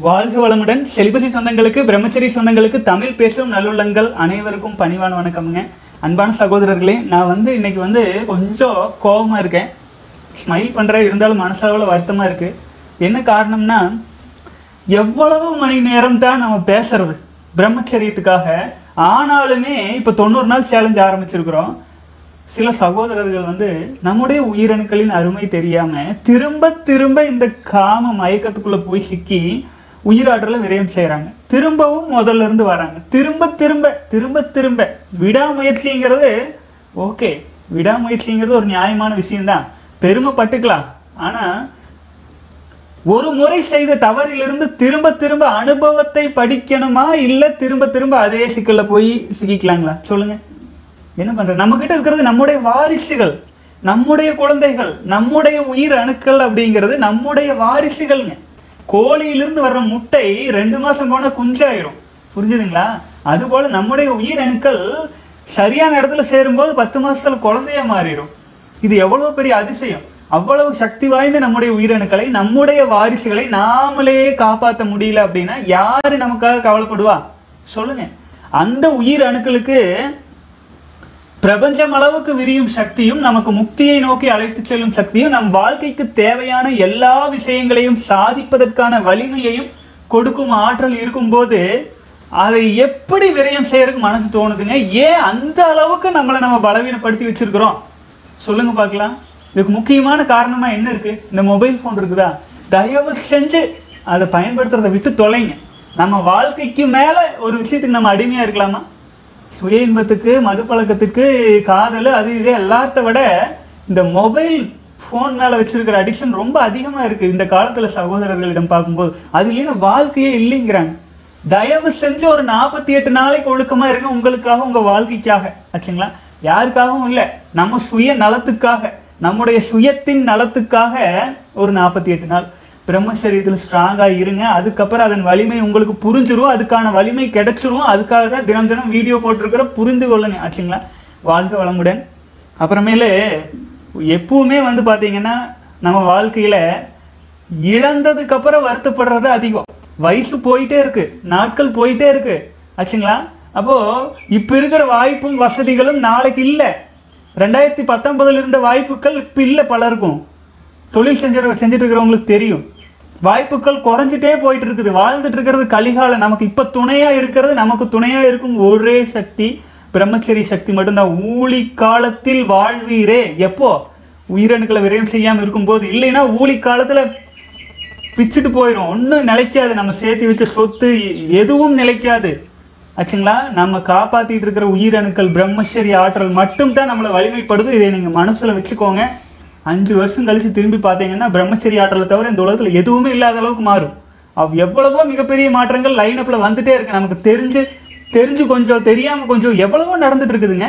வாழ்க வளமுடன் செலிபசி சொந்தங்களுக்கு பிரம்மச்சரி சொந்தங்களுக்கு தமிழ் பேசும் நல்லுள்ளங்கள் அனைவருக்கும் பணிவான வணக்கம்ங்க அன்பான சகோதரர்களே நான் வந்து இன்னைக்கு வந்து கொஞ்சம் கோபமாக இருக்கேன் ஸ்மைல் பண்ணுறேன் இருந்தாலும் மனசளவில் வருத்தமாக இருக்குது என்ன காரணம்னா எவ்வளவு மணி நேரம் தான் நம்ம பேசுறது பிரம்மச்சரியத்துக்காக ஆனாலுமே இப்போ தொண்ணூறு நாள் சேலஞ்ச் ஆரம்பிச்சிருக்கிறோம் சில சகோதரர்கள் வந்து நம்முடைய உயிரணுக்களின் அருமை தெரியாம திரும்ப திரும்ப இந்த காம மயக்கத்துக்குள்ள போய் சிக்கி உயிராற்றலை விரயம் செய்றாங்க திரும்பவும் முதல்ல இருந்து வராங்க திரும்ப திரும்ப திரும்ப திரும்ப விடாமுயற்சிங்கிறது ஓகே விடாமுயற்சிங்கிறது ஒரு நியாயமான விஷயம்தான் பெருமைப்பட்டுக்கலாம் ஆனா ஒரு முறை செய்த தவறிலிருந்து திரும்ப திரும்ப அனுபவத்தை படிக்கணுமா இல்ல திரும்ப திரும்ப அதே சிக்கல்ல போய் சிக்கிக்கலாங்களா சொல்லுங்க என்ன பண்ற நம்ம கிட்ட இருக்கிறது நம்முடைய வாரிசுகள் நம்முடைய குழந்தைகள் நம்முடைய உயிர் அணுக்கள் அப்படிங்கிறது நம்முடைய வாரிசுகள்ங்க கோழியிலிருந்து வர்ற முட்டை ரெண்டு மாசம் போனா குஞ்சாயிரும் புரிஞ்சுதுங்களா அதுபோல நம்முடைய உயிர் அணுக்கள் சரியான இடத்துல சேரும்போது பத்து மாசத்துல குழந்தையா மாறிடும் இது எவ்வளவு பெரிய அதிசயம் அவ்வளவு சக்தி வாய்ந்த நம்முடைய உயிரணுக்களை நம்முடைய வாரிசுகளை நாமளே காப்பாற்ற முடியல அப்படின்னா யாரு நமக்காக கவலைப்படுவா சொல்லுங்க அந்த உயிர் அணுக்களுக்கு பிரபஞ்சம் அளவுக்கு விரியும் சக்தியும் நமக்கு முக்தியை நோக்கி அழைத்து செல்லும் சக்தியும் நம் வாழ்க்கைக்கு தேவையான எல்லா விஷயங்களையும் சாதிப்பதற்கான வலிமையையும் கொடுக்கும் ஆற்றல் இருக்கும்போது அதை எப்படி விரயம் செய்யறதுக்கு மனசு தோணுதுங்க ஏன் அந்த அளவுக்கு நம்மளை நம்ம பலவீனப்படுத்தி வச்சிருக்கிறோம் சொல்லுங்க பார்க்கலாம் இதுக்கு முக்கியமான காரணமா என்ன இருக்கு இந்த மொபைல் ஃபோன் இருக்குதா தயவு செஞ்சு அதை பயன்படுத்துறதை விட்டு தொலைங்க நம்ம வாழ்க்கைக்கு மேல ஒரு விஷயத்துக்கு நம்ம அடிமையா இருக்கலாமா சுய இன்பத்துக்கு மது பழக்கத்துக்கு காதல் அது இது எல்லாத்த விட இந்த மொபைல் ஃபோன் மேல வச்சிருக்கிற அடிக்ஷன் ரொம்ப அதிகமா இருக்கு இந்த காலத்துல சகோதரர்களிடம் பார்க்கும்போது அது இல்லைன்னா வாழ்க்கையே இல்லைங்கிறாங்க தயவு செஞ்சு ஒரு நாற்பத்தி எட்டு நாளைக்கு ஒழுக்கமா இருங்க உங்களுக்காக உங்க வாழ்க்கைக்காக ஆச்சுங்களா யாருக்காகவும் இல்லை நம்ம சுய நலத்துக்காக நம்முடைய சுயத்தின் நலத்துக்காக ஒரு நாற்பத்தி எட்டு நாள் பிரம்மச்சரியத்தில் ஸ்ட்ராங்காக இருங்க அதுக்கப்புறம் அதன் வலிமை உங்களுக்கு புரிஞ்சிரும் அதுக்கான வலிமை கிடைச்சிரும் அதுக்காக தான் தினம் தினம் வீடியோ போட்டிருக்கிற புரிந்து கொள்ளுங்க ஆச்சுங்களா வாழ்க வளமுடன் அப்புறமேலு எப்பவுமே வந்து பார்த்தீங்கன்னா நம்ம வாழ்க்கையில் இழந்ததுக்கு அப்புறம் வருத்தப்படுறது அதிகம் வயசு போயிட்டே இருக்கு நாட்கள் போயிட்டே இருக்கு ஆச்சுங்களா அப்போ இப்ப இருக்கிற வாய்ப்பும் வசதிகளும் நாளைக்கு இல்லை ரெண்டாயிரத்தி பத்தொன்பதுல இருந்த வாய்ப்புகள் இப்ப இல்லை பலருக்கும் தொழில் செஞ்சு செஞ்சுட்டு இருக்கிறவங்களுக்கு தெரியும் வாய்ப்புகள் குறைஞ்சிட்டே போயிட்டு இருக்குது வாழ்ந்துட்டு இருக்கிறது கலிகாலம் நமக்கு இப்ப துணையா இருக்கிறது நமக்கு துணையா இருக்கும் ஒரே சக்தி பிரம்மச்சரி சக்தி மட்டும்தான் ஊழி காலத்தில் வாழ்வீரே எப்போ உயிரணுக்களை விரயம் செய்யாம இருக்கும்போது இல்லைன்னா ஊழி காலத்துல பிச்சுட்டு போயிடும் ஒன்றும் நிலைக்காது நம்ம சேர்த்து வச்ச சொத்து எ- எதுவும் நிலைக்காது ஆச்சுங்களா நம்ம காப்பாத்திட்டு இருக்கிற உயிரணுக்கள் பிரம்மச்சரி ஆற்றல் மட்டும் தான் நம்மளை வலிமைப்படுது இதை நீங்க மனசுல வச்சுக்கோங்க அஞ்சு வருஷம் கழிச்சு திரும்பி பார்த்தீங்கன்னா பிரம்மச்சரி ஆற்றலை தவிர இந்த உலகத்துல எதுவுமே இல்லாத அளவுக்கு மாறும் அவ் எவ்வளவோ மிகப்பெரிய மாற்றங்கள் லைன் அப்ல வந்துட்டே இருக்கு நமக்கு தெரிஞ்சு தெரிஞ்சு கொஞ்சம் தெரியாம கொஞ்சம் எவ்வளவோ நடந்துட்டு இருக்குதுங்க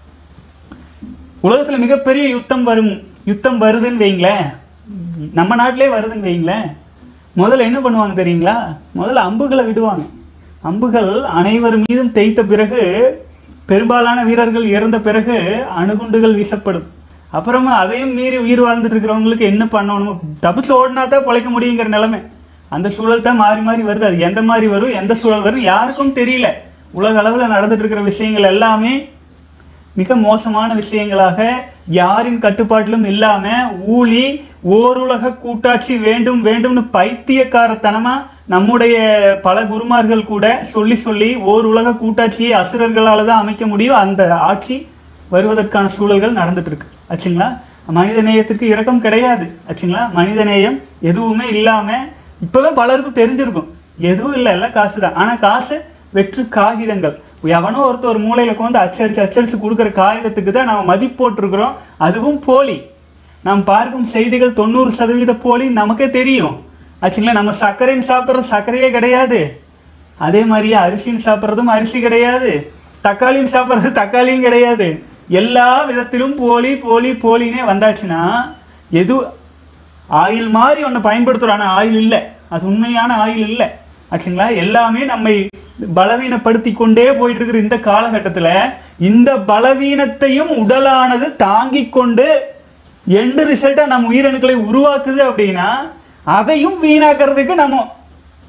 உலகத்துல மிகப்பெரிய யுத்தம் வரும் யுத்தம் வருதுன்னு வைங்களேன் நம்ம நாட்டிலே வருதுன்னு வைங்களேன் முதல்ல என்ன பண்ணுவாங்க தெரியுங்களா முதல்ல அம்புகளை விடுவாங்க அம்புகள் அனைவர் மீதும் தேய்த்த பிறகு பெரும்பாலான வீரர்கள் இறந்த பிறகு அணுகுண்டுகள் வீசப்படும் அப்புறமா அதையும் மீறி உயிர் வாழ்ந்துட்டு இருக்கிறவங்களுக்கு என்ன பண்ணணும் தப்பிச்சு ஓடினா தான் பிழைக்க முடியுங்கிற நிலைமை அந்த சூழல் தான் மாறி மாறி வருது அது எந்த மாதிரி வரும் எந்த சூழல் வரும் யாருக்கும் தெரியல உலக அளவில் நடந்துட்டு இருக்கிற விஷயங்கள் எல்லாமே மிக மோசமான விஷயங்களாக யாரின் கட்டுப்பாட்டிலும் இல்லாம ஊழி ஓருலக கூட்டாட்சி வேண்டும் வேண்டும்னு பைத்தியக்காரத்தனமா நம்முடைய பல குருமார்கள் கூட சொல்லி சொல்லி ஓர் உலக கூட்டாட்சியை அசுரர்களால தான் அமைக்க முடியும் அந்த ஆட்சி வருவதற்கான சூழல்கள் நடந்துட்டு இருக்கு ஆச்சுங்களா மனித நேயத்திற்கு இரக்கம் கிடையாது ஆச்சுங்களா மனித நேயம் எதுவுமே இல்லாம இப்பவே பலருக்கும் தெரிஞ்சிருக்கும் எதுவும் இல்லை எல்லாம் காசு தான் ஆனா காசு வெற்று காகிதங்கள் எவனோ ஒருத்தர் ஒரு மூலையில உட்காந்து அச்சடிச்சு அச்சடிச்சு கொடுக்குற காகிதத்துக்கு தான் நம்ம மதிப்பு போட்டிருக்கிறோம் அதுவும் போலி நாம் பார்க்கும் செய்திகள் தொண்ணூறு சதவீத போலி நமக்கே தெரியும் ஆச்சுங்களா நம்ம சர்க்கரைன்னு சாப்பிட்றது சர்க்கரையே கிடையாது அதே மாதிரியே அரிசின்னு சாப்பிட்றதும் அரிசி கிடையாது தக்காளின்னு சாப்பிட்றது தக்காளியும் கிடையாது எல்லா விதத்திலும் போலி போலி போலினே வந்தாச்சுன்னா எது ஆயில் மாதிரி ஒன்று பயன்படுத்துகிறோம் ஆனால் ஆயில் இல்லை அது உண்மையான ஆயில் இல்லை ஆச்சுங்களா எல்லாமே நம்மை பலவீனப்படுத்தி கொண்டே போயிட்டு இருக்கிற இந்த காலகட்டத்தில் இந்த பலவீனத்தையும் உடலானது தாங்கிக் கொண்டு எண்டு ரிசல்ட்டாக நம்ம உயிரணுக்களை உருவாக்குது அப்படின்னா அதையும் வீணாக்கிறதுக்கு நம்ம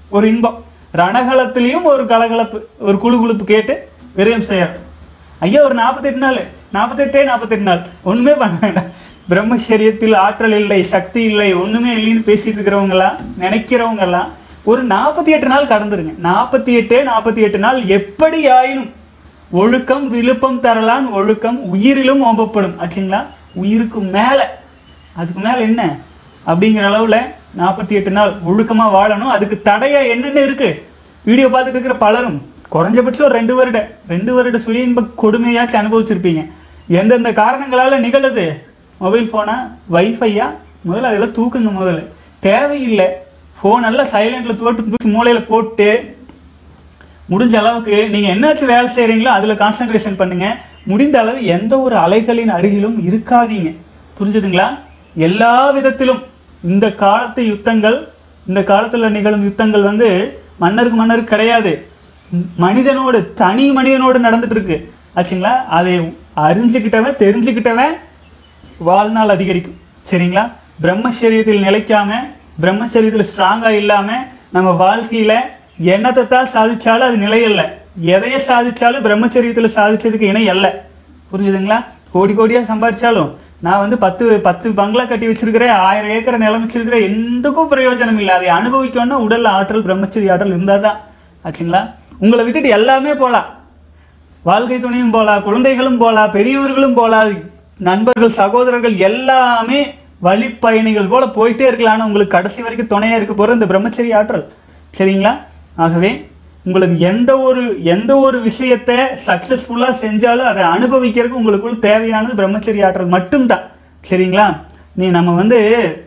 ஒரு இன்பம் ரணகலத்திலையும் ஒரு கலகலப்பு ஒரு குழுகுழுப்பு கேட்டு விரயம் செய்யறோம் ஐயா ஒரு நாற்பத்தெட்டு நாள் நாற்பத்தெட்டே நாற்பத்தெட்டு நாள் ஒண்ணுமே பண்ண வேண்டாம் பிரம்மச்சரியத்தில் ஆற்றல் இல்லை சக்தி இல்லை ஒண்ணுமே இல்லைன்னு பேசிட்டு இருக்கிறவங்கலாம் நினைக்கிறவங்கலாம் ஒரு நாற்பத்தி எட்டு நாள் கடந்துருங்க நாற்பத்தி எட்டே நாற்பத்தி எட்டு நாள் எப்படி ஆயினும் ஒழுக்கம் விழுப்பம் தரலான் ஒழுக்கம் உயிரிலும் ஓம்பப்படும் ஆச்சுங்களா உயிருக்கு மேல அதுக்கு மேல என்ன அப்படிங்கிற அளவுல நாற்பத்தி எட்டு நாள் ஒழுக்கமா வாழணும் அதுக்கு தடையா என்னென்ன இருக்கு வீடியோ பார்த்துட்டு இருக்கிற பலரும் குறைஞ்சபட்சம் ஒரு ரெண்டு வருட ரெண்டு வருட சுய இன்ப கொடுமையாச்சும் அனுபவிச்சிருப்பீங்க எந்தெந்த காரணங்களால நிகழுது மொபைல் ஃபோனா வைஃபையா முதல்ல அதெல்லாம் தூக்குங்க முதல்ல தேவையில்லை ஃபோன் எல்லாம் சைலண்டில் போட்டு தூக்கி மூலையில் போட்டு முடிஞ்ச அளவுக்கு நீங்கள் என்னாச்சும் வேலை செய்கிறீங்களோ அதில் கான்சன்ட்ரேஷன் பண்ணுங்க முடிந்த அளவு எந்த ஒரு அலைகளின் அருகிலும் இருக்காதீங்க புரிஞ்சுதுங்களா எல்லா விதத்திலும் இந்த காலத்து யுத்தங்கள் இந்த காலத்தில் நிகழும் யுத்தங்கள் வந்து மன்னருக்கு மன்னருக்கு கிடையாது மனிதனோடு தனி மனிதனோடு நடந்துட்டு இருக்கு ஆச்சுங்களா அதை அறிஞ்சுக்கிட்டவன் தெரிஞ்சுக்கிட்டவன் வாழ்நாள் அதிகரிக்கும் சரிங்களா பிரம்மச்சரியத்தில் நிலைக்காம பிரம்மச்சரியத்தில் ஸ்ட்ராங்காக இல்லாமல் நம்ம வாழ்க்கையில் என்னத்தை தான் சாதிச்சாலும் அது நிலையல்ல எதைய சாதிச்சாலும் பிரம்மச்சரியத்தில் சாதிச்சதுக்கு இணை அல்ல புரிஞ்சுதுங்களா கோடி கோடியாக சம்பாதிச்சாலும் நான் வந்து பத்து பத்து பங்களா கட்டி வச்சிருக்கிறேன் ஆயிரம் ஏக்கர் நிலம் வச்சிருக்கிறேன் எந்தக்கும் பிரயோஜனம் இல்லை அதை அனுபவிக்கணும்னா உடல் ஆற்றல் பிரம்மச்சரிய ஆற்றல் இருந்தால் தான் ஆச்சுங்களா உங்களை விட்டுட்டு எல்லாமே போகலாம் வாழ்க்கை துணையும் போலாம் குழந்தைகளும் போலாம் பெரியவர்களும் போலாம் நண்பர்கள் சகோதரர்கள் எல்லாமே வழிப்பயணிகள் போல போயிட்டே இருக்கலாம் ஆனா உங்களுக்கு கடைசி வரைக்கும் துணையா இருக்க போற இந்த பிரம்மச்சரிய ஆற்றல் சரிங்களா ஆகவே உங்களுக்கு எந்த ஒரு எந்த ஒரு விஷயத்தை சக்சஸ்ஃபுல்லா செஞ்சாலும் அதை அனுபவிக்கிறதுக்கு உங்களுக்குள்ள தேவையானது பிரம்மச்சரிய ஆற்றல் மட்டும்தான் சரிங்களா நீ நம்ம வந்து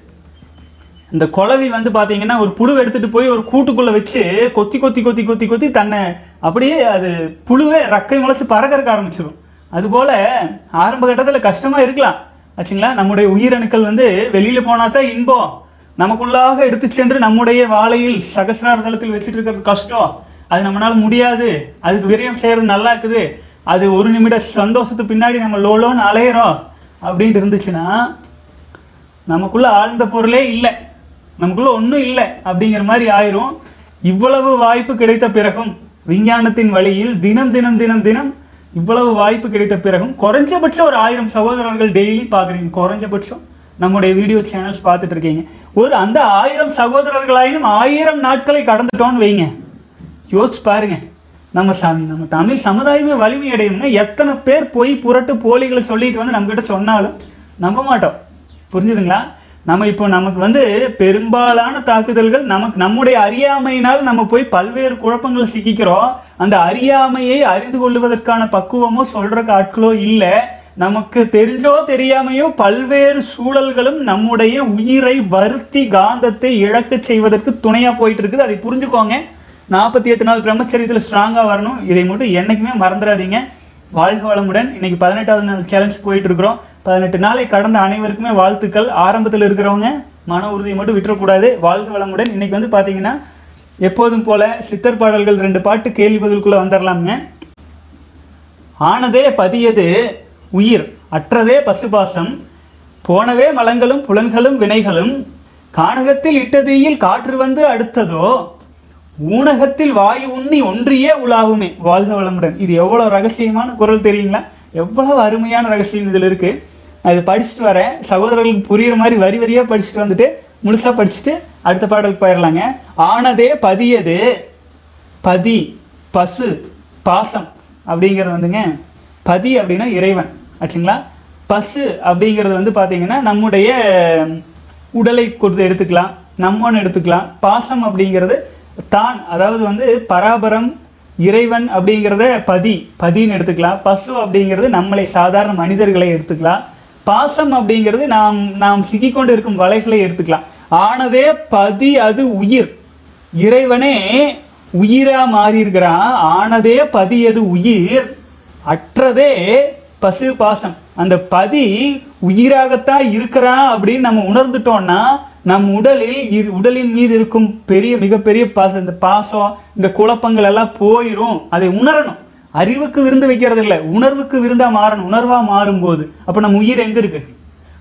இந்த குளவி வந்து பாத்தீங்கன்னா ஒரு புழு எடுத்துட்டு போய் ஒரு கூட்டுக்குள்ள வச்சு கொத்தி கொத்தி கொத்தி கொத்தி கொத்தி தன்னை அப்படியே அது புழுவே ரக்கை முளைச்சு பறக்கறக்க ஆரம்பிச்சிடும் அதுபோல ஆரம்ப கட்டத்தில் கஷ்டமா இருக்கலாம் ஆச்சுங்களா நம்முடைய உயிரணுக்கள் வந்து வெளியில போனா தான் இன்பம் நமக்குள்ளாக எடுத்து சென்று நம்முடைய வாழையில் சகசிரார தளத்தில் வச்சுட்டு இருக்கிறது கஷ்டம் அது நம்மளால முடியாது அதுக்கு விரயம் செய்யறது நல்லா இருக்குது அது ஒரு நிமிட சந்தோஷத்துக்கு பின்னாடி நம்ம லோலோன்னு அலையிறோம் அப்படின்ட்டு இருந்துச்சுன்னா நமக்குள்ள ஆழ்ந்த பொருளே இல்லை நமக்குள்ள ஒன்றும் இல்லை அப்படிங்கிற மாதிரி ஆயிரும் இவ்வளவு வாய்ப்பு கிடைத்த பிறகும் விஞ்ஞானத்தின் வழியில் தினம் தினம் தினம் தினம் இவ்வளவு வாய்ப்பு கிடைத்த பிறகும் குறைஞ்சபட்சம் ஒரு ஆயிரம் சகோதரர்கள் டெய்லி பார்க்குறீங்க குறைஞ்சபட்சம் நம்முடைய வீடியோ சேனல்ஸ் பார்த்துட்டு இருக்கீங்க ஒரு அந்த ஆயிரம் சகோதரர்களாயினும் ஆயிரம் நாட்களை கடந்துட்டோம்னு வைங்க யோசிச்சு பாருங்க நம்ம ச- நம்ம தமிழ் சமுதாயமே வலிமை அடையும்னா எத்தனை பேர் பொய் புரட்டு போலிகளை சொல்லிட்டு வந்து நம்மகிட்ட சொன்னாலும் நம்ப மாட்டோம் புரிஞ்சுதுங்களா நம்ம இப்போ நமக்கு வந்து பெரும்பாலான தாக்குதல்கள் நமக்கு நம்முடைய அறியாமையினால் நம்ம போய் பல்வேறு குழப்பங்களை சிக்கிக்கிறோம் அந்த அறியாமையை அறிந்து கொள்வதற்கான பக்குவமோ சொல்றக்கு ஆட்களோ இல்லை நமக்கு தெரிஞ்சோ தெரியாமையோ பல்வேறு சூழல்களும் நம்முடைய உயிரை வருத்தி காந்தத்தை இழக்கச் செய்வதற்கு துணையா போயிட்டு இருக்குது அதை புரிஞ்சுக்கோங்க நாற்பத்தி எட்டு நாள் பிரம்மச்சரியத்தில் ஸ்ட்ராங்காக வரணும் இதை மட்டும் என்னைக்குமே மறந்துடாதீங்க வாழ்க வளமுடன் இன்னைக்கு பதினெட்டாவது நாள் சேலஞ்ச் போயிட்டு இருக்கிறோம் பதினெட்டு நாளை கடந்த அனைவருக்குமே வாழ்த்துக்கள் ஆரம்பத்தில் இருக்கிறவங்க மன உறுதியை மட்டும் விட்டுறக்கூடாது வாழ்க வளமுடன் இன்னைக்கு வந்து பார்த்தீங்கன்னா எப்போதும் போல சித்தர் பாடல்கள் ரெண்டு பாட்டு கேள்வி பதிலுக்குள்ள வந்துடலாம்ங்க ஆனதே பதியது உயிர் அற்றதே பசுபாசம் போனவே மலங்களும் புலன்களும் வினைகளும் கானகத்தில் இட்டதீயில் காற்று வந்து அடுத்ததோ ஊனகத்தில் வாயு உண்ணி ஒன்றியே உலாவுமே வாழ்க வளமுடன் இது எவ்வளவு ரகசியமான குரல் தெரியுங்களா எவ்வளவு அருமையான ரகசியம் இதில் இருக்கு நான் இதை படிச்சுட்டு வரேன் சகோதரர்களுக்கு புரியுற மாதிரி வரி வரியா படிச்சுட்டு வந்துட்டு முழுசா படிச்சுட்டு அடுத்த பாடலுக்கு போயிடலாங்க ஆனதே பதியது பதி பசு பாசம் அப்படிங்கிறது வந்துங்க பதி அப்படின்னா இறைவன் ஆச்சுங்களா பசு அப்படிங்கிறது வந்து பார்த்தீங்கன்னா நம்முடைய உடலை கொடுத்து எடுத்துக்கலாம் நம்மன்னு எடுத்துக்கலாம் பாசம் அப்படிங்கிறது தான் அதாவது வந்து பராபரம் இறைவன் அப்படிங்கிறத பதி பதின்னு எடுத்துக்கலாம் பசு அப்படிங்கிறது நம்மளை சாதாரண மனிதர்களை எடுத்துக்கலாம் பாசம் அப்படிங்கிறது நாம் நாம் சிக்கிக்கொண்டு இருக்கும் வலைகளை எடுத்துக்கலாம் ஆனதே பதி அது உயிர் இறைவனே உயிரா மாறி இருக்கிறான் ஆனதே பதியது உயிர் அற்றதே பசு பாசம் அந்த பதி உயிராகத்தான் இருக்கிறான் அப்படின்னு நம்ம உணர்ந்துட்டோம்னா நம் உடலில் இரு- உடலின் மீது இருக்கும் பெரிய மிகப்பெரிய பாசம் இந்த பாசம் இந்த குழப்பங்கள் எல்லாம் போயிரும் அதை உணரணும் அறிவுக்கு விருந்து வைக்கிறது இல்லை உணர்வுக்கு விருந்தா மாறணும் உணர்வா மாறும்போது அப்ப நம்ம உயிர் எங்க இருக்கு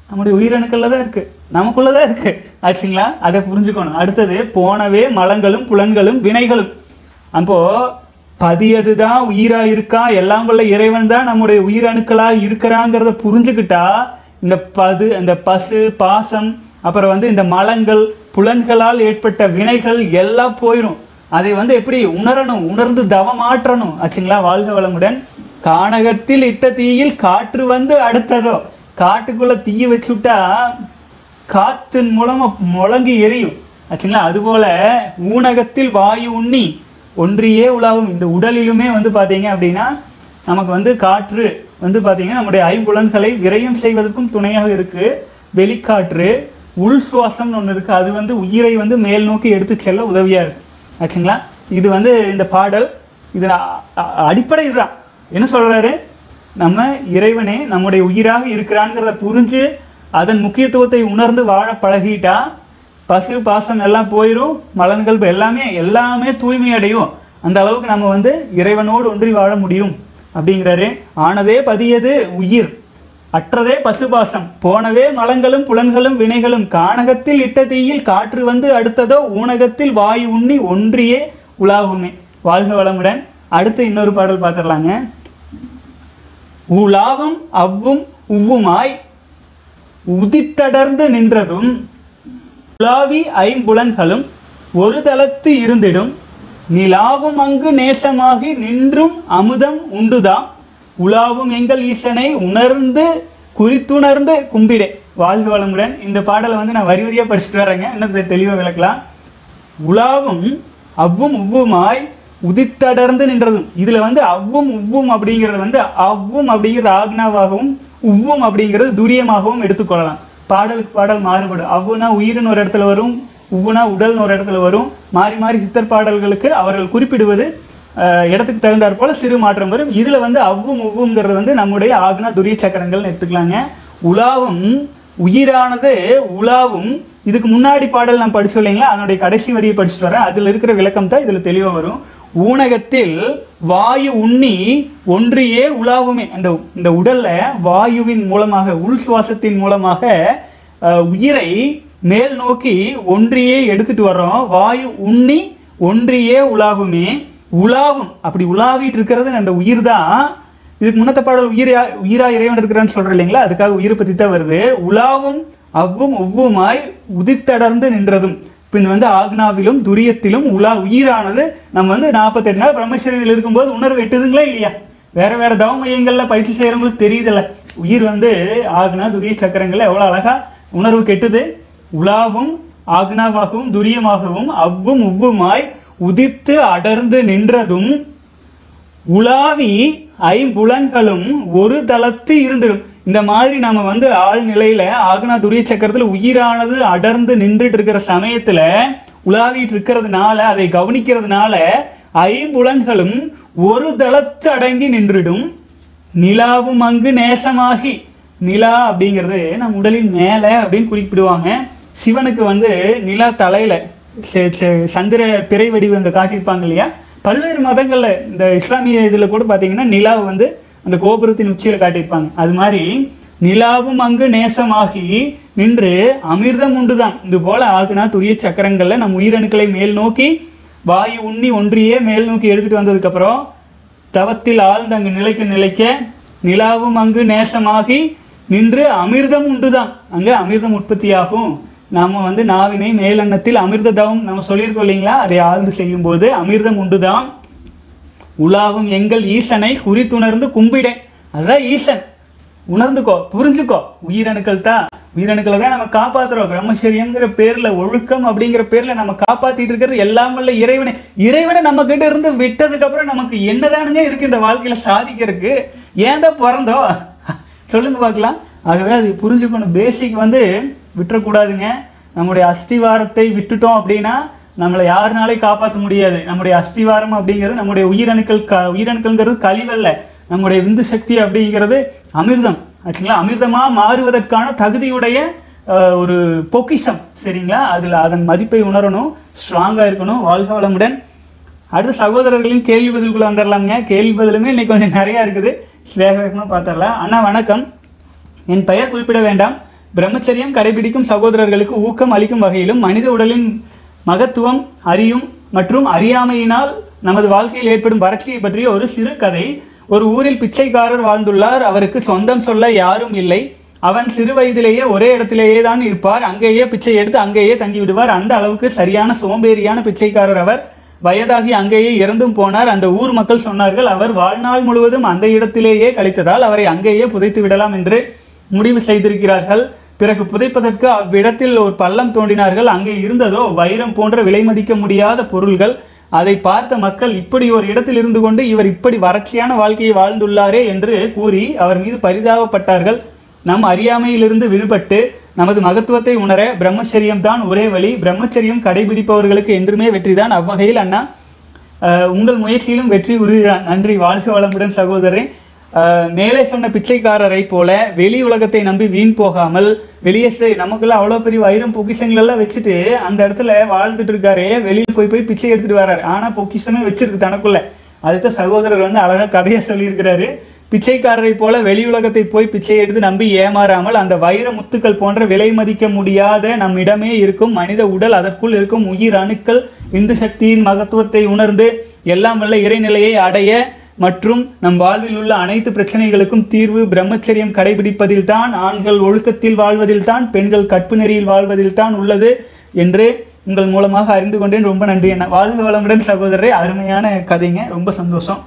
நம்முடைய உயிரணுக்கள்ல தான் இருக்கு நமக்குள்ள தான் இருக்கு ஆச்சுங்களா அதை புரிஞ்சுக்கணும் அடுத்தது போனவே மலங்களும் புலன்களும் வினைகளும் அப்போ பதியது தான் உயிரா இருக்கா எல்லாம் வல்ல இறைவன் தான் நம்முடைய உயிரணுக்களா இருக்கிறாங்கிறத புரிஞ்சுக்கிட்டா இந்த பது இந்த பசு பாசம் அப்புறம் வந்து இந்த மலங்கள் புலன்களால் ஏற்பட்ட வினைகள் எல்லாம் போயிடும் அதை வந்து எப்படி உணரணும் உணர்ந்து தவமாற்றணும் ஆச்சுங்களா வாழ்க வளமுடன் கானகத்தில் இட்ட தீயில் காற்று வந்து அடுத்ததோ காட்டுக்குள்ள தீய வச்சுட்டா காத்தின் மூலமா முழங்கி எரியும் ஆச்சுங்களா அதுபோல ஊனகத்தில் வாயு உண்ணி ஒன்றியே உலாவும் இந்த உடலிலுமே வந்து பார்த்தீங்க அப்படின்னா நமக்கு வந்து காற்று வந்து பார்த்தீங்கன்னா நம்முடைய ஐம்புலன்களை விரயம் செய்வதற்கும் துணையாக இருக்கு வெளிக்காற்று உள் சுவாசம்னு ஒன்று இருக்கு அது வந்து உயிரை வந்து மேல் நோக்கி எடுத்து செல்ல உதவியா இருக்கு ஆச்சுங்களா இது வந்து இந்த பாடல் இது அ- அ- அடிப்படை இதுதான் என்ன சொல்றாரு நம்ம இறைவனே நம்முடைய உயிராக இருக்கிறாங்கிறத புரிஞ்சு அதன் முக்கியத்துவத்தை உணர்ந்து வாழ பழகிட்டா பசு பாசம் எல்லாம் போயிடும் மலன்கள் எல்லாமே எல்லாமே தூய்மை அடையும் அந்த அளவுக்கு நம்ம வந்து இறைவனோடு ஒன்றி வாழ முடியும் அப்படிங்கிறாரு ஆனதே பதியது உயிர் அற்றதே பசுபாசம் போனவே மலங்களும் புலன்களும் வினைகளும் கானகத்தில் இட்ட தீயில் காற்று வந்து அடுத்ததோ ஊனகத்தில் வாயு உண்ணி ஒன்றியே உலாவுமே வாழ்க வளமுடன் அடுத்து இன்னொரு பாடல் பார்த்துடலாங்க உலாவும் அவ்வும் உவ்வுமாய் உதித்தடர்ந்து நின்றதும் உலாவி ஐம்புலன்களும் ஒரு தளத்து இருந்திடும் நிலாவும் அங்கு நேசமாகி நின்றும் அமுதம் உண்டுதாம் உலாவும் எங்கள் ஈசனை உணர்ந்து குறித்துணர்ந்து கும்பிடே வாழ்க வளமுடன் இந்த பாடலை வந்து நான் வரி வரியா படிச்சுட்டு வரேங்க இன்னும் தெளிவாக விளக்கலாம் உலாவும் அவ்வும் உவ்வுமாய் உதித்தடர்ந்து நின்றதும் இதுல வந்து அவ்வும் உவ்வும் அப்படிங்கிறது வந்து அவ்வும் அப்படிங்கிறது ஆக்னாவாகவும் உவ்வும் அப்படிங்கிறது துரியமாகவும் எடுத்துக்கொள்ளலாம் பாடலுக்கு பாடல் மாறுபடும் அவ்வுனா உயிரின் ஒரு இடத்துல வரும் உவ்வுனா உடல்னு ஒரு இடத்துல வரும் மாறி மாறி சித்தர் பாடல்களுக்கு அவர்கள் குறிப்பிடுவது அஹ், இடத்துக்கு தகுந்தாற் போல சிறு மாற்றம் வரும் இதுல வந்து அவ்வும் உவ்வுங்கிறது வந்து நம்முடைய ஆக்னா துரிய சக்கரங்கள்னு எடுத்துக்கலாங்க உலாவும் உயிரானது உலாவும் இதுக்கு முன்னாடி பாடல் நான் படிச்சோம் இல்லைங்களா அதனுடைய கடைசி வரியை படிச்சுட்டு வரேன் அதுல இருக்கிற விளக்கம் தான் இதுல தெளிவா வரும் ஊனகத்தில் வாயு உண்ணி ஒன்றியே உலாவுமே அந்த இந்த உடல்ல வாயுவின் மூலமாக உள் சுவாசத்தின் மூலமாக அஹ், உயிரை மேல் நோக்கி ஒன்றியே எடுத்துட்டு வர்றோம் வாயு உண்ணி ஒன்றியே உலாவுமே உலாவும் அப்படி உலாவிட்டு இருக்கிறது அந்த உயிர் தான் இதுக்கு முன்னத்த பாடல் உயிரா உயிரா இறைவன் இருக்கிறான்னு சொல்றேன் இல்லைங்களா அதுக்காக உயிரை பத்தி தான் வருது உலாவும் அவ்வும் ஒவ்வுமாய் உதித்தடர்ந்து நின்றதும் இப்போ இந்த வந்து ஆக்னாவிலும் துரியத்திலும் உலா உயிரானது நம்ம வந்து நாற்பத்தெட்டு நாள் பிரம்மச்சரியத்தில் இருக்கும்போது உணர்வு எட்டுதுங்களா இல்லையா வேற வேற தவ மையங்கள்ல பயிற்சி செய்யறவங்களுக்கு தெரியுதுல்ல உயிர் வந்து ஆக்னா துரிய சக்கரங்கள்ல எவ்வளவு அழகா உணர்வு கெட்டுது உலாவும் ஆக்னாவாகவும் துரியமாகவும் அவ்வும் உவ்வுமாய் உதித்து அடர்ந்து நின்றதும் உலாவி ஐம்புலன்களும் ஒரு தளத்து இருந்திடும் இந்த மாதிரி நம்ம வந்து ஆழ்நிலையில ஆக்னா துரிய சக்கரத்துல உயிரானது அடர்ந்து நின்றுட்டு இருக்கிற சமயத்துல உலாவிட்டு இருக்கிறதுனால அதை கவனிக்கிறதுனால ஐம்புலன்களும் ஒரு தளத்து அடங்கி நின்றுடும் நிலாவும் அங்கு நேசமாகி நிலா அப்படிங்கிறது நம் உடலின் மேலே அப்படின்னு குறிப்பிடுவாங்க சிவனுக்கு வந்து நிலா தலையில செ- செ- சந்திர பிறை வடிவங்க காட்டியிருப்பாங்க இல்லையா பல்வேறு மதங்கள்ல இந்த இஸ்லாமிய இதுல கூட பாத்தீங்கன்னா நிலாவை வந்து அந்த கோபுரத்தின் உச்சியில காட்டியிருப்பாங்க அது மாதிரி நிலாவும் அங்கு நேசமாகி நின்று அமிர்தம் உண்டுதான் இது போல ஆகுனா துரிய சக்கரங்கள்ல நம் உயிரணுக்களை மேல் நோக்கி வாயு உண்ணி ஒன்றியே மேல் நோக்கி எடுத்துட்டு வந்ததுக்கு அப்புறம் தவத்தில் ஆழ்ந்து அங்கு நிலைக்க நிலைக்க நிலாவும் அங்கு நேசமாகி நின்று அமிர்தம் உண்டுதான் அங்க அமிர்தம் உற்பத்தியாகும் நாம வந்து நாவினை மேலெண்ணத்தில் அமிர்த தவம் நம்ம சொல்லியிருக்கோம் இல்லைங்களா அதை ஆழ்ந்து செய்யும் போது அமிர்தம் உண்டுதான் உலாவும் எங்கள் ஈசனை குறித்துணர்ந்து கும்பிடேன் அதுதான் ஈசன் உணர்ந்துக்கோ புரிஞ்சுக்கோ உயிரணுக்கள் தான் உயிரணுக்களை தான் நம்ம காப்பாத்துறோம் பிரம்மச்சரியங்கிற பேர்ல ஒழுக்கம் அப்படிங்கிற பேர்ல நம்ம காப்பாத்திட்டு இருக்கிறது எல்லாம் வல்ல இறைவனை இறைவனை நம்ம கிட்ட இருந்து விட்டதுக்கு அப்புறம் நமக்கு என்னதானுங்க இருக்கு இந்த வாழ்க்கையில சாதிக்கிறதுக்கு ஏன் தான் பிறந்தோம் சொல்லுங்க பார்க்கலாம் ஆகவே அது புரிஞ்சுக்கணும் பேசிக் வந்து விட்டுறக்கூடாதுங்க நம்முடைய அஸ்திவாரத்தை விட்டுட்டோம் அப்படின்னா நம்மளை யாருனாலையும் காப்பாற்ற முடியாது நம்முடைய அஸ்திவாரம் அப்படிங்கிறது நம்முடைய உயிரணுக்கள் க உயிரணுக்கள்ங்கிறது கழிவல்ல நம்முடைய விந்து சக்தி அப்படிங்கிறது அமிர்தம் ஆச்சுங்களா அமிர்தமா மாறுவதற்கான தகுதியுடைய அஹ், ஒரு பொக்கிஷம் சரிங்களா அதில் அதன் மதிப்பை உணரணும் ஸ்ட்ராங்காக இருக்கணும் வாழ்க வளமுடன் அடுத்த சகோதரர்களின் கேள்வி பதிலுக்குள்ள வந்துடலாங்க கேள்வி பதிலுமே இன்னைக்கு கொஞ்சம் நிறையா இருக்குது வேக வேகமாக பார்த்துடலாம் அண்ணா வணக்கம் என் பெயர் குறிப்பிட வேண்டாம் பிரம்மச்சரியம் கடைபிடிக்கும் சகோதரர்களுக்கு ஊக்கம் அளிக்கும் வகையிலும் மனித உடலின் மகத்துவம் அறியும் மற்றும் அறியாமையினால் நமது வாழ்க்கையில் ஏற்படும் வறட்சியை பற்றிய ஒரு சிறு கதை ஒரு ஊரில் பிச்சைக்காரர் வாழ்ந்துள்ளார் அவருக்கு சொந்தம் சொல்ல யாரும் இல்லை அவன் சிறு வயதிலேயே ஒரே இடத்திலேயே தான் இருப்பார் அங்கேயே பிச்சை எடுத்து அங்கேயே தங்கி விடுவார் அந்த அளவுக்கு சரியான சோம்பேறியான பிச்சைக்காரர் அவர் வயதாகி அங்கேயே இறந்தும் போனார் அந்த ஊர் மக்கள் சொன்னார்கள் அவர் வாழ்நாள் முழுவதும் அந்த இடத்திலேயே கழித்ததால் அவரை அங்கேயே புதைத்து விடலாம் என்று முடிவு செய்திருக்கிறார்கள் பிறகு புதைப்பதற்கு அவ்விடத்தில் ஒரு பள்ளம் தோண்டினார்கள் அங்கே இருந்ததோ வைரம் போன்ற விலை மதிக்க முடியாத பொருள்கள் அதை பார்த்த மக்கள் இப்படி ஒரு இடத்தில் இருந்து கொண்டு இவர் இப்படி வறட்சியான வாழ்க்கையை வாழ்ந்துள்ளாரே என்று கூறி அவர் மீது பரிதாபப்பட்டார்கள் நம் அறியாமையிலிருந்து விடுபட்டு நமது மகத்துவத்தை உணர பிரம்மச்சரியம் தான் ஒரே வழி பிரம்மச்சரியம் கடைபிடிப்பவர்களுக்கு என்றுமே வெற்றிதான் அவ்வகையில் அண்ணா அஹ், உங்கள் முயற்சியிலும் வெற்றி உறுதிதான் நன்றி வாழ்க வளமுடன் சகோதரன் அஹ், மேலே சொன்ன பிச்சைக்காரரை போல வெளி உலகத்தை நம்பி வீண் போகாமல் வெளியே செய் நமக்குள்ள அவ்வளோ பெரிய வைரம் பொக்கிஷங்கள் எல்லாம் வச்சுட்டு அந்த இடத்துல வாழ்ந்துட்டு இருக்காரே வெளியில் போய் போய் பிச்சை எடுத்துட்டு வராரு ஆனா பொக்கிஷமே வச்சிருக்கு தனக்குள்ள அதுதான் சகோதரர் வந்து அழகா கதையை சொல்லியிருக்கிறாரு பிச்சைக்காரரை போல வெளி உலகத்தை போய் பிச்சை எடுத்து நம்பி ஏமாறாமல் அந்த வைர முத்துக்கள் போன்ற விலை மதிக்க முடியாத நம்மிடமே இருக்கும் மனித உடல் அதற்குள் இருக்கும் உயிர் அணுக்கள் இந்து சக்தியின் மகத்துவத்தை உணர்ந்து எல்லாம் வல்ல இறைநிலையை அடைய மற்றும் நம் வாழ்வில் உள்ள அனைத்து பிரச்சனைகளுக்கும் தீர்வு பிரம்மச்சரியம் கடைபிடிப்பதில்தான் ஆண்கள் ஒழுக்கத்தில் வாழ்வதில்தான் பெண்கள் கற்பு நெறியில் வாழ்வதில்தான் உள்ளது என்று உங்கள் மூலமாக அறிந்து கொண்டேன் ரொம்ப நன்றி அண்ணா வாழ்க வளமுடன் சகோதரரே அருமையான கதைங்க ரொம்ப சந்தோஷம்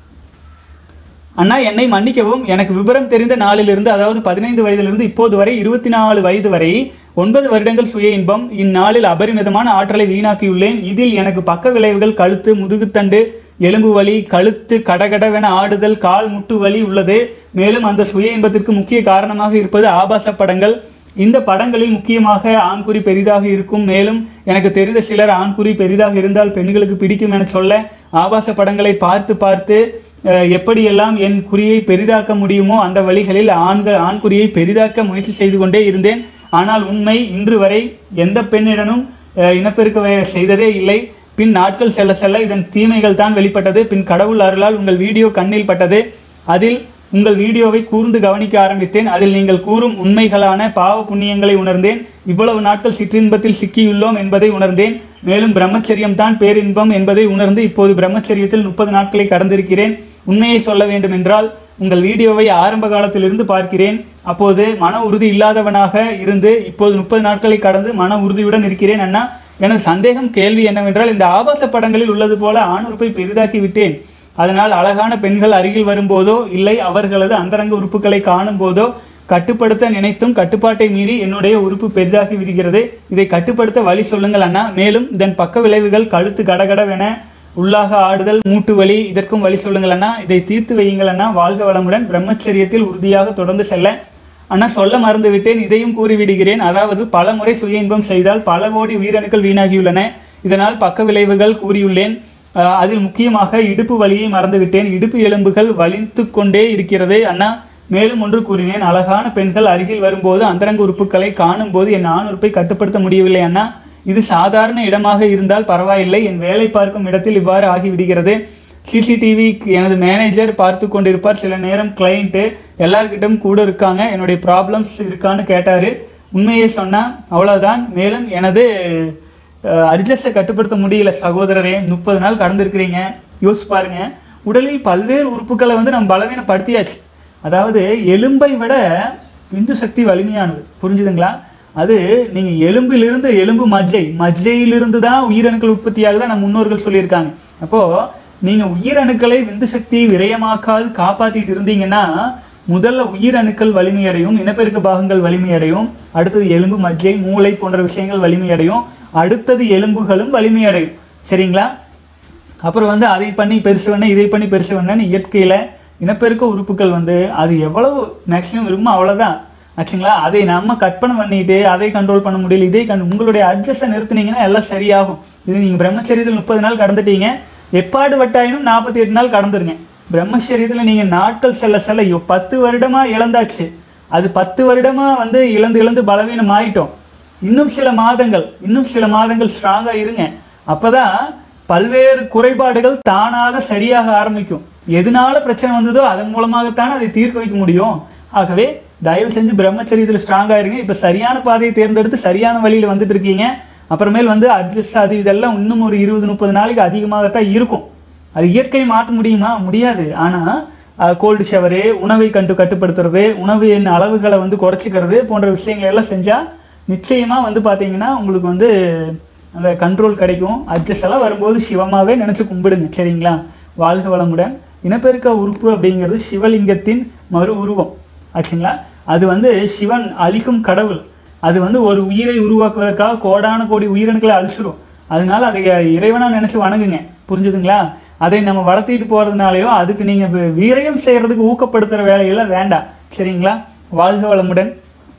அண்ணா என்னை மன்னிக்கவும் எனக்கு விவரம் தெரிந்த நாளிலிருந்து அதாவது பதினைந்து வயதிலிருந்து இப்போது வரை இருபத்தி நாலு வயது வரை ஒன்பது வருடங்கள் சுய இன்பம் இந்நாளில் அபரிமிதமான ஆற்றலை வீணாக்கியுள்ளேன் இதில் எனக்கு பக்க விளைவுகள் கழுத்து முதுகுத்தண்டு எலும்பு வலி கழுத்து கடகடவென ஆடுதல் கால் முட்டு வலி உள்ளது மேலும் அந்த சுய இன்பத்திற்கு முக்கிய காரணமாக இருப்பது ஆபாச படங்கள் இந்த படங்களில் முக்கியமாக ஆண்குறி பெரிதாக இருக்கும் மேலும் எனக்கு தெரிந்த சிலர் ஆண்குறி பெரிதாக இருந்தால் பெண்களுக்கு பிடிக்கும் என சொல்ல ஆபாச படங்களை பார்த்து பார்த்து அஹ், எப்படியெல்லாம் என் குறியை பெரிதாக்க முடியுமோ அந்த வழிகளில் ஆண்கள் ஆண்குறியை பெரிதாக்க முயற்சி செய்து கொண்டே இருந்தேன் ஆனால் உண்மை இன்று வரை எந்த பெண்ணிடனும் அஹ், இனப்பெருக்க வே- செய்ததே இல்லை பின் நாட்கள் செல்ல செல்ல இதன் தீமைகள் தான் வெளிப்பட்டது பின் கடவுள் அருளால் உங்கள் வீடியோ கண்ணில் பட்டது அதில் உங்கள் வீடியோவை கூர்ந்து கவனிக்க ஆரம்பித்தேன் அதில் நீங்கள் கூறும் உண்மைகளான பாவ புண்ணியங்களை உணர்ந்தேன் இவ்வளவு நாட்கள் சிற்றின்பத்தில் சிக்கியுள்ளோம் என்பதை உணர்ந்தேன் மேலும் பிரம்மச்சரியம் தான் பேரின்பம் என்பதை உணர்ந்து இப்போது பிரம்மச்சரியத்தில் முப்பது நாட்களை கடந்திருக்கிறேன் உண்மையை சொல்ல வேண்டும் என்றால் உங்கள் வீடியோவை ஆரம்ப காலத்திலிருந்து பார்க்கிறேன் அப்போது மன உறுதி இல்லாதவனாக இருந்து இப்போது முப்பது நாட்களை கடந்து மன உறுதியுடன் இருக்கிறேன் அண்ணா எனது சந்தேகம் கேள்வி என்னவென்றால் இந்த ஆபாச படங்களில் உள்ளது போல ஆண் உறுப்பை பெரிதாக்கி விட்டேன் அதனால் அழகான பெண்கள் அருகில் வரும்போதோ இல்லை அவர்களது அந்தரங்க உறுப்புகளை காணும் போதோ கட்டுப்படுத்த நினைத்தும் கட்டுப்பாட்டை மீறி என்னுடைய உறுப்பு பெரிதாகி விடுகிறது இதை கட்டுப்படுத்த வழி சொல்லுங்கள் அண்ணா மேலும் இதன் பக்க விளைவுகள் கழுத்து கடகடவென உள்ளாக ஆடுதல் மூட்டு வலி இதற்கும் வழி சொல்லுங்கள் அண்ணா இதை தீர்த்து வையுங்கள் அண்ணா வாழ்க வளமுடன் பிரம்மச்சரியத்தில் உறுதியாக தொடர்ந்து செல்ல அண்ணா சொல்ல மறந்து விட்டேன் இதையும் கூறிவிடுகிறேன் அதாவது பல முறை சுய இன்பம் செய்தால் பல கோடி உயிரணுக்கள் வீணாகியுள்ளன இதனால் பக்க விளைவுகள் கூறியுள்ளேன் அஹ், அதில் முக்கியமாக இடுப்பு வலியை மறந்துவிட்டேன் இடுப்பு எலும்புகள் வலித்து கொண்டே இருக்கிறது அண்ணா மேலும் ஒன்று கூறினேன் அழகான பெண்கள் அருகில் வரும்போது அந்தரங்க உறுப்புகளை காணும் போது என் ஆண் உறுப்பை கட்டுப்படுத்த முடியவில்லை அண்ணா இது சாதாரண இடமாக இருந்தால் பரவாயில்லை என் வேலை பார்க்கும் இடத்தில் இவ்வாறு ஆகிவிடுகிறது சிசிடிவி எனது மேனேஜர் பார்த்து கொண்டிருப்பார் சில நேரம் கிளைண்ட்டு எல்லார்கிட்டும் கூட இருக்காங்க என்னுடைய ப்ராப்ளம்ஸ் இருக்கான்னு கேட்டார் உண்மையை சொன்னால் அவ்வளோதான் மேலும் எனது அட்ஜஸ்ட்டை கட்டுப்படுத்த முடியல சகோதரரே முப்பது நாள் கடந்திருக்கிறீங்க யோசிச்சு பாருங்க உடலில் பல்வேறு உறுப்புகளை வந்து நம்ம பலவீனப்படுத்தியாச்சு அதாவது எலும்பை விட இந்து சக்தி வலிமையானது புரிஞ்சுதுங்களா அது நீங்க எலும்பிலிருந்து எலும்பு மஜ்ஜை மஜ்ஜையிலிருந்து தான் உயிரணுக்கள் உற்பத்தியாகுதான் நம்ம முன்னோர்கள் சொல்லியிருக்காங்க அப்போ நீங்க உயிரணுக்களை விந்து சக்தி விரயமாக்காது காப்பாத்திட்டு இருந்தீங்கன்னா முதல்ல உயிரணுக்கள் வலிமையடையும் இனப்பெருக்க பாகங்கள் வலிமையடையும் அடுத்தது எலும்பு மஜ்ஜை மூளை போன்ற விஷயங்கள் வலிமையடையும் அடுத்தது எலும்புகளும் வலிமையடையும் சரிங்களா அப்புறம் வந்து அதை பண்ணி பெருசு பண்ண இதை பண்ணி பெருசு பண்ணன்னு இயற்கையில் இனப்பெருக்க உறுப்புகள் வந்து அது எவ்வளவு மேக்ஸிமம் இருக்குமோ அவ்வளோதான் ஆச்சுங்களா அதை நம்ம கற்பனை பண்ணிட்டு அதை கண்ட்ரோல் பண்ண முடியல இதை கண் உங்களுடைய அட்ஜஸ்ட்டை நிறுத்துனீங்கன்னா எல்லாம் சரியாகும் இது நீங்கள் பிரம்மச்சரியத்தில் முப்பது நாள் கடந்துட்டீங்க எப்பாடு வட்டாயினும் நாற்பத்தி எட்டு நாள் கடந்துருங்க பிரம்மச்சரியத்தில் நீங்கள் நாட்கள் செல்ல செல்ல ஐயோ பத்து வருடமாக இழந்தாச்சு அது பத்து வருடமாக வந்து இழந்து இழந்து பலவீனம் ஆயிட்டோம் இன்னும் சில மாதங்கள் இன்னும் சில மாதங்கள் ஸ்ட்ராங்காக இருங்க அப்பதான் பல்வேறு குறைபாடுகள் தானாக சரியாக ஆரம்பிக்கும் எதனால பிரச்சனை வந்ததோ அதன் மூலமாகத்தான் அதை தீர்க்க வைக்க முடியும் ஆகவே தயவு செஞ்சு பிரம்மச்சரியத்தில் ஸ்ட்ராங்காக இருங்க இப்போ சரியான பாதையை தேர்ந்தெடுத்து சரியான வழியில் வந்துட்டு இருக்கீங்க அப்புறமேல் வந்து அட்ஜஸ்ட் அது இதெல்லாம் இன்னும் ஒரு இருபது முப்பது நாளைக்கு அதிகமாகத்தான் இருக்கும் அது இயற்கை மாற்ற முடியுமா முடியாது ஆனால் கோல்டு ஷவரு உணவை கண்டு கட்டுப்படுத்துறது உணவின் அளவுகளை வந்து குறைச்சிக்கிறது போன்ற விஷயங்கள் எல்லாம் செஞ்சால் நிச்சயமாக வந்து பார்த்தீங்கன்னா உங்களுக்கு வந்து அந்த கண்ட்ரோல் கிடைக்கும் அட்ஜஸ்ட் எல்லாம் வரும்போது சிவமாவே நினச்சி கும்பிடுங்க சரிங்களா வாழ்க வளமுடன் இனப்பெருக்க உறுப்பு அப்படிங்கிறது சிவலிங்கத்தின் மறு உருவம் ஆச்சுங்களா அது வந்து சிவன் அழிக்கும் கடவுள் அது வந்து ஒரு உயிரை உருவாக்குவதற்காக கோடான கோடி உயிரணுக்களை அழிச்சிடும் அதனால அதை இறைவனாக நினச்சி வணங்குங்க புரிஞ்சுதுங்களா அதை நம்ம வளர்த்திட்டு போகிறதுனாலையோ அதுக்கு நீங்கள் வீரியம் செய்கிறதுக்கு ஊக்கப்படுத்துகிற வேலையெல்லாம் வேண்டாம் சரிங்களா வாழ்க வளமுடன்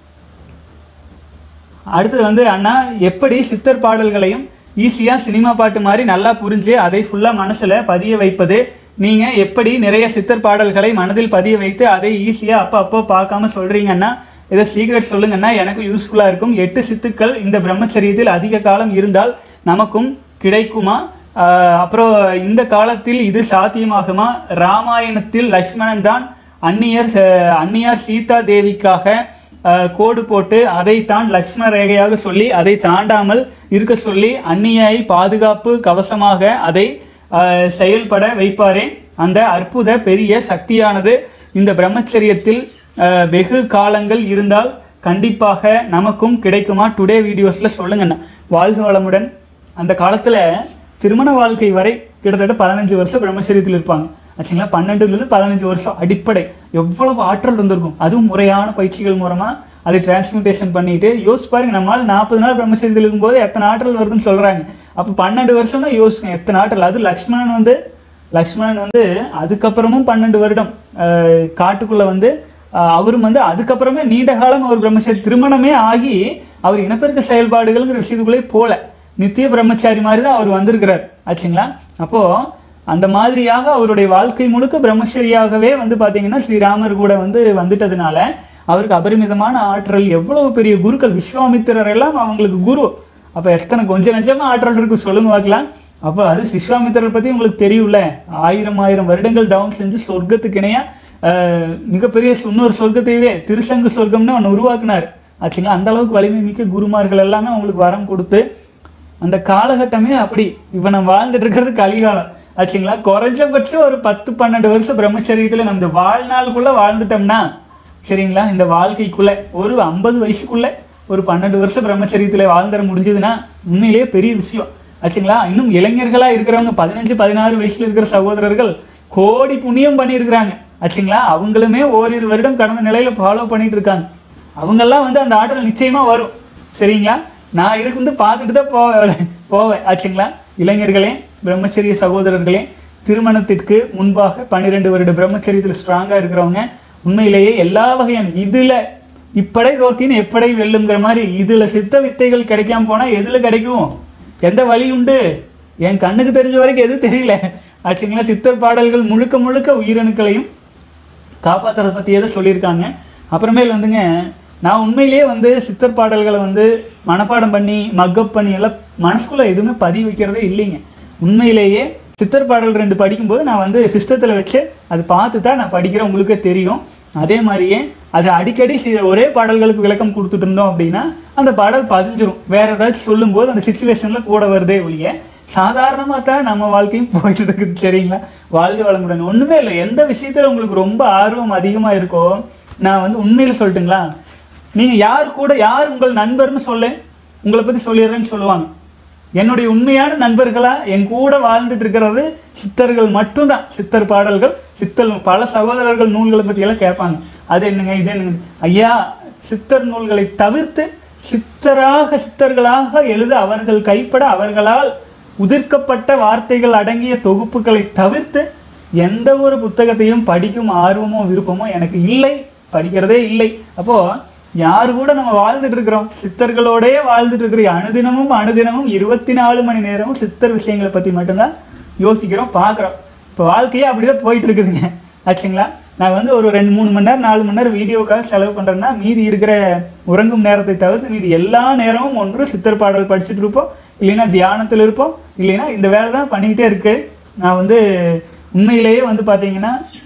அடுத்தது வந்து அண்ணா எப்படி சித்தர் பாடல்களையும் ஈஸியாக சினிமா பாட்டு மாதிரி நல்லா புரிஞ்சு அதை ஃபுல்லாக மனசில் பதிய வைப்பது நீங்கள் எப்படி நிறைய சித்தர் பாடல்களை மனதில் பதிய வைத்து அதை ஈஸியாக அப்போ அப்போ பார்க்காம சொல்கிறீங்கன்னா இதை சீக்ரெட் சொல்லுங்கன்னா எனக்கு யூஸ்ஃபுல்லாக இருக்கும் எட்டு சித்துக்கள் இந்த பிரம்மச்சரியத்தில் அதிக காலம் இருந்தால் நமக்கும் கிடைக்குமா ஆஹ் அப்புறம் இந்த காலத்தில் இது சாத்தியமாகுமா ராமாயணத்தில் லக்ஷ்மணன் தான் அந்நியர் ச- அந்நியார் சீதா தேவிக்காக ஆஹ் கோடு போட்டு அதை தான் லக்ஷ்மண ரேகையாக சொல்லி அதை தாண்டாமல் இருக்க சொல்லி அந்நியை பாதுகாப்பு கவசமாக அதை ஆஹ் செயல்பட வைப்பாரே அந்த அற்புத பெரிய சக்தியானது இந்த பிரம்மச்சரியத்தில் ஆஹ் வெகு காலங்கள் இருந்தால் கண்டிப்பாக நமக்கும் கிடைக்குமா டுடே வீடியோஸில் சொல்லுங்கண்ணா வாழ்க வளமுடன் அந்த காலத்தில் திருமண வாழ்க்கை வரை கிட்டத்தட்ட பதினஞ்சு வருஷம் பிரம்மச்சரியத்தில் இருப்பாங்க ஆச்சுங்களா பன்னெண்டுலேருந்து பதினஞ்சு வருஷம் அடிப்படை எவ்வளவு ஆற்றல் இருந்திருக்கும் அதுவும் முறையான பயிற்சிகள் மூலமாக அதை டிரான்ஸ்மியூட்டேஷன் பண்ணிட்டு யோசிச்சு பாருங்க நம்மளால் நாற்பது நாள் பிரம்மச்சரியத்தில் இருக்கும்போது எத்தனை ஆற்றல் வருதுன்னு சொல்கிறாங்க அப்போ பன்னெண்டு வருஷம்னா யோசிங்க எத்தனை ஆற்றல் அது லக்ஷ்மணன் வந்து லக்ஷ்மணன் வந்து அதுக்கப்புறமும் பன்னெண்டு வருடம் ஆஹ், காட்டுக்குள்ள வந்து ஆஹ், அவரும் வந்து அதுக்கப்புறமே நீண்ட காலம் அவர் பிரம்மச்சாரி திருமணமே ஆகி அவர் இனப்பெருக்க செயல்பாடுகள்ங்கிற விஷயத்துக்குள்ளே போல நித்திய பிரம்மச்சாரி மாதிரி தான் அவர் வந்திருக்கிறார் ஆச்சுங்களா அப்போ அந்த மாதிரியாக அவருடைய வாழ்க்கை முழுக்க பிரம்மச்சரியாகவே வந்து பார்த்தீங்கன்னா ஸ்ரீராமர் கூட வந்து வந்துட்டதுனால அவருக்கு அபரிமிதமான ஆற்றல் எவ்வளவு பெரிய குருக்கள் விஸ்வாமித்திரர் எல்லாம் அவங்களுக்கு குரு அப்போ எத்தனை கொஞ்சம் நஞ்சமா ஆற்றல் இருக்கு சொல்லுங்க பார்க்கலாம் அப்போ அது விஸ்வாமித்திரர் பற்றி உங்களுக்கு தெரியும்ல ஆயிரம் ஆயிரம் வருடங்கள் தவம் செஞ்சு சொர்க்கத்துக்கு இணையா ஆஹ், மிகப்பெரிய இன்னொரு சொர்க்கத்தையவே திருசங்கு சொர்க்கம்னு ஒன்று உருவாக்குனார் ஆச்சுங்களா அந்த அளவுக்கு வலிமை மிக்க குருமார்கள் எல்லாமே அவங்களுக்கு வரம் கொடுத்து அந்த காலகட்டமே அப்படி இப்போ நம்ம வாழ்ந்துட்டு இருக்கிறது கலிகாலம் ஆச்சுங்களா குறைஞ்சபட்சம் ஒரு பத்து பன்னெண்டு வருஷம் பிரம்மச்சரியத்தில் நம்ம இந்த வாழ்நாளுக்குள்ள வாழ்ந்துட்டோம்னா சரிங்களா இந்த வாழ்க்கைக்குள்ள ஒரு ஐம்பது வயசுக்குள்ள ஒரு பன்னெண்டு வருஷம் பிரம்மச்சரியத்தில் வாழ்ந்துட முடிஞ்சதுன்னா உண்மையிலேயே பெரிய விஷயம் ஆச்சுங்களா இன்னும் இளைஞர்களா இருக்கிறவங்க பதினஞ்சு பதினாறு வயசுல இருக்கிற சகோதரர்கள் கோடி புண்ணியம் பண்ணியிருக்கிறாங்க ஆச்சுங்களா அவங்களுமே ஓரிரு வருடம் கடந்த நிலையில ஃபாலோ பண்ணிட்டு இருக்காங்க அவங்கெல்லாம் வந்து அந்த ஆற்றல் நிச்சயமா வரும் சரிங்களா நான் இருந்து பார்த்துட்டு தான் போவேன் போவேன் ஆச்சுங்களா இளைஞர்களே பிரம்மச்சரிய சகோதரர்களே திருமணத்திற்கு முன்பாக பன்னிரெண்டு வருட பிரம்மச்சரியத்தில் ஸ்ட்ராங்காக இருக்கிறவங்க உண்மையிலேயே எல்லா வகையான இதில் இப்படை தோற்கின்னு எப்படை வெல்லுங்கிற மாதிரி இதில் சித்த வித்தைகள் கிடைக்காம போனால் எதில் கிடைக்கும் எந்த வழி உண்டு என் கண்ணுக்கு தெரிஞ்ச வரைக்கும் எதுவும் தெரியல ஆச்சுங்களா சித்தர் பாடல்கள் முழுக்க முழுக்க உயிரணுக்களையும் காப்பாற்றுறதை பற்றியே தான் சொல்லியிருக்காங்க அப்புறமேல் வந்துங்க நான் உண்மையிலேயே வந்து சித்தர் பாடல்களை வந்து மனப்பாடம் பண்ணி மக்கப் பண்ணி எல்லாம் மனசுக்குள்ளே எதுவுமே பதிவு வைக்கிறதே இல்லைங்க உண்மையிலேயே சித்தர் பாடல் ரெண்டு படிக்கும்போது நான் வந்து சிஸ்டத்தில் வச்சு அது பார்த்து தான் நான் படிக்கிறேன் உங்களுக்கே தெரியும் அதே மாதிரியே அது அடிக்கடி சி- ஒரே பாடல்களுக்கு விளக்கம் கொடுத்துட்டு இருந்தோம் அப்படின்னா அந்த பாடல் பதிஞ்சிரும் வேற ஏதாச்சும் சொல்லும்போது அந்த சுச்சுவேஷனில் கூட வருதே ஒழிய சாதாரணமாக தான் நம்ம வாழ்க்கையும் போயிட்டு இருக்குது சரிங்களா வாழ்க வளமுடன் ஒன்றுமே இல்லை எந்த விஷயத்தில் உங்களுக்கு ரொம்ப ஆர்வம் அதிகமாக இருக்கோ நான் வந்து உண்மையில் சொல்லட்டுங்களா நீங்கள் யார் கூட யார் உங்கள் நண்பர்னு சொல்ல உங்களை பற்றி சொல்லிடுறேன்னு சொல்லுவாங்க என்னுடைய உண்மையான நண்பர்களா என் கூட வாழ்ந்துட்டு இருக்கிறது சித்தர்கள் மட்டும்தான் சித்தர் பாடல்கள் சித்தர் பல சகோதரர்கள் நூல்களை பற்றி எல்லாம் கேட்பாங்க அது என்னங்க இது என்னங்க ஐயா சித்தர் நூல்களை தவிர்த்து சித்தராக சித்தர்களாக எழுத அவர்கள் கைப்பட அவர்களால் உதிர்க்கப்பட்ட வார்த்தைகள் அடங்கிய தொகுப்புகளை தவிர்த்து எந்த ஒரு புத்தகத்தையும் படிக்கும் ஆர்வமோ விருப்பமோ எனக்கு இல்லை படிக்கிறதே இல்லை அப்போ யார் கூட நம்ம வாழ்ந்துட்டு இருக்கிறோம் சித்தர்களோடயே வாழ்ந்துட்டு இருக்கிற அனுதினமும் அனுதினமும் இருபத்தி நாலு மணி நேரமும் சித்தர் விஷயங்களை பற்றி மட்டும்தான் யோசிக்கிறோம் பார்க்குறோம் இப்போ வாழ்க்கையே அப்படிதான் போயிட்டு இருக்குதுங்க ஆச்சுங்களா நான் வந்து ஒரு ரெண்டு மூணு மணி நேரம் நாலு மணி நேரம் வீடியோக்காக செலவு பண்ணுறேன்னா மீதி இருக்கிற உறங்கும் நேரத்தை தவிர்த்து மீதி எல்லா நேரமும் ஒன்று சித்தர் பாடல் படிச்சுட்டு இருப்போம் இல்லைன்னா தியானத்தில் இருப்போம் இல்லைன்னா இந்த வேலை தான் பண்ணிக்கிட்டே இருக்கு நான் வந்து உண்மையிலேயே வந்து பார்த்தீங்கன்னா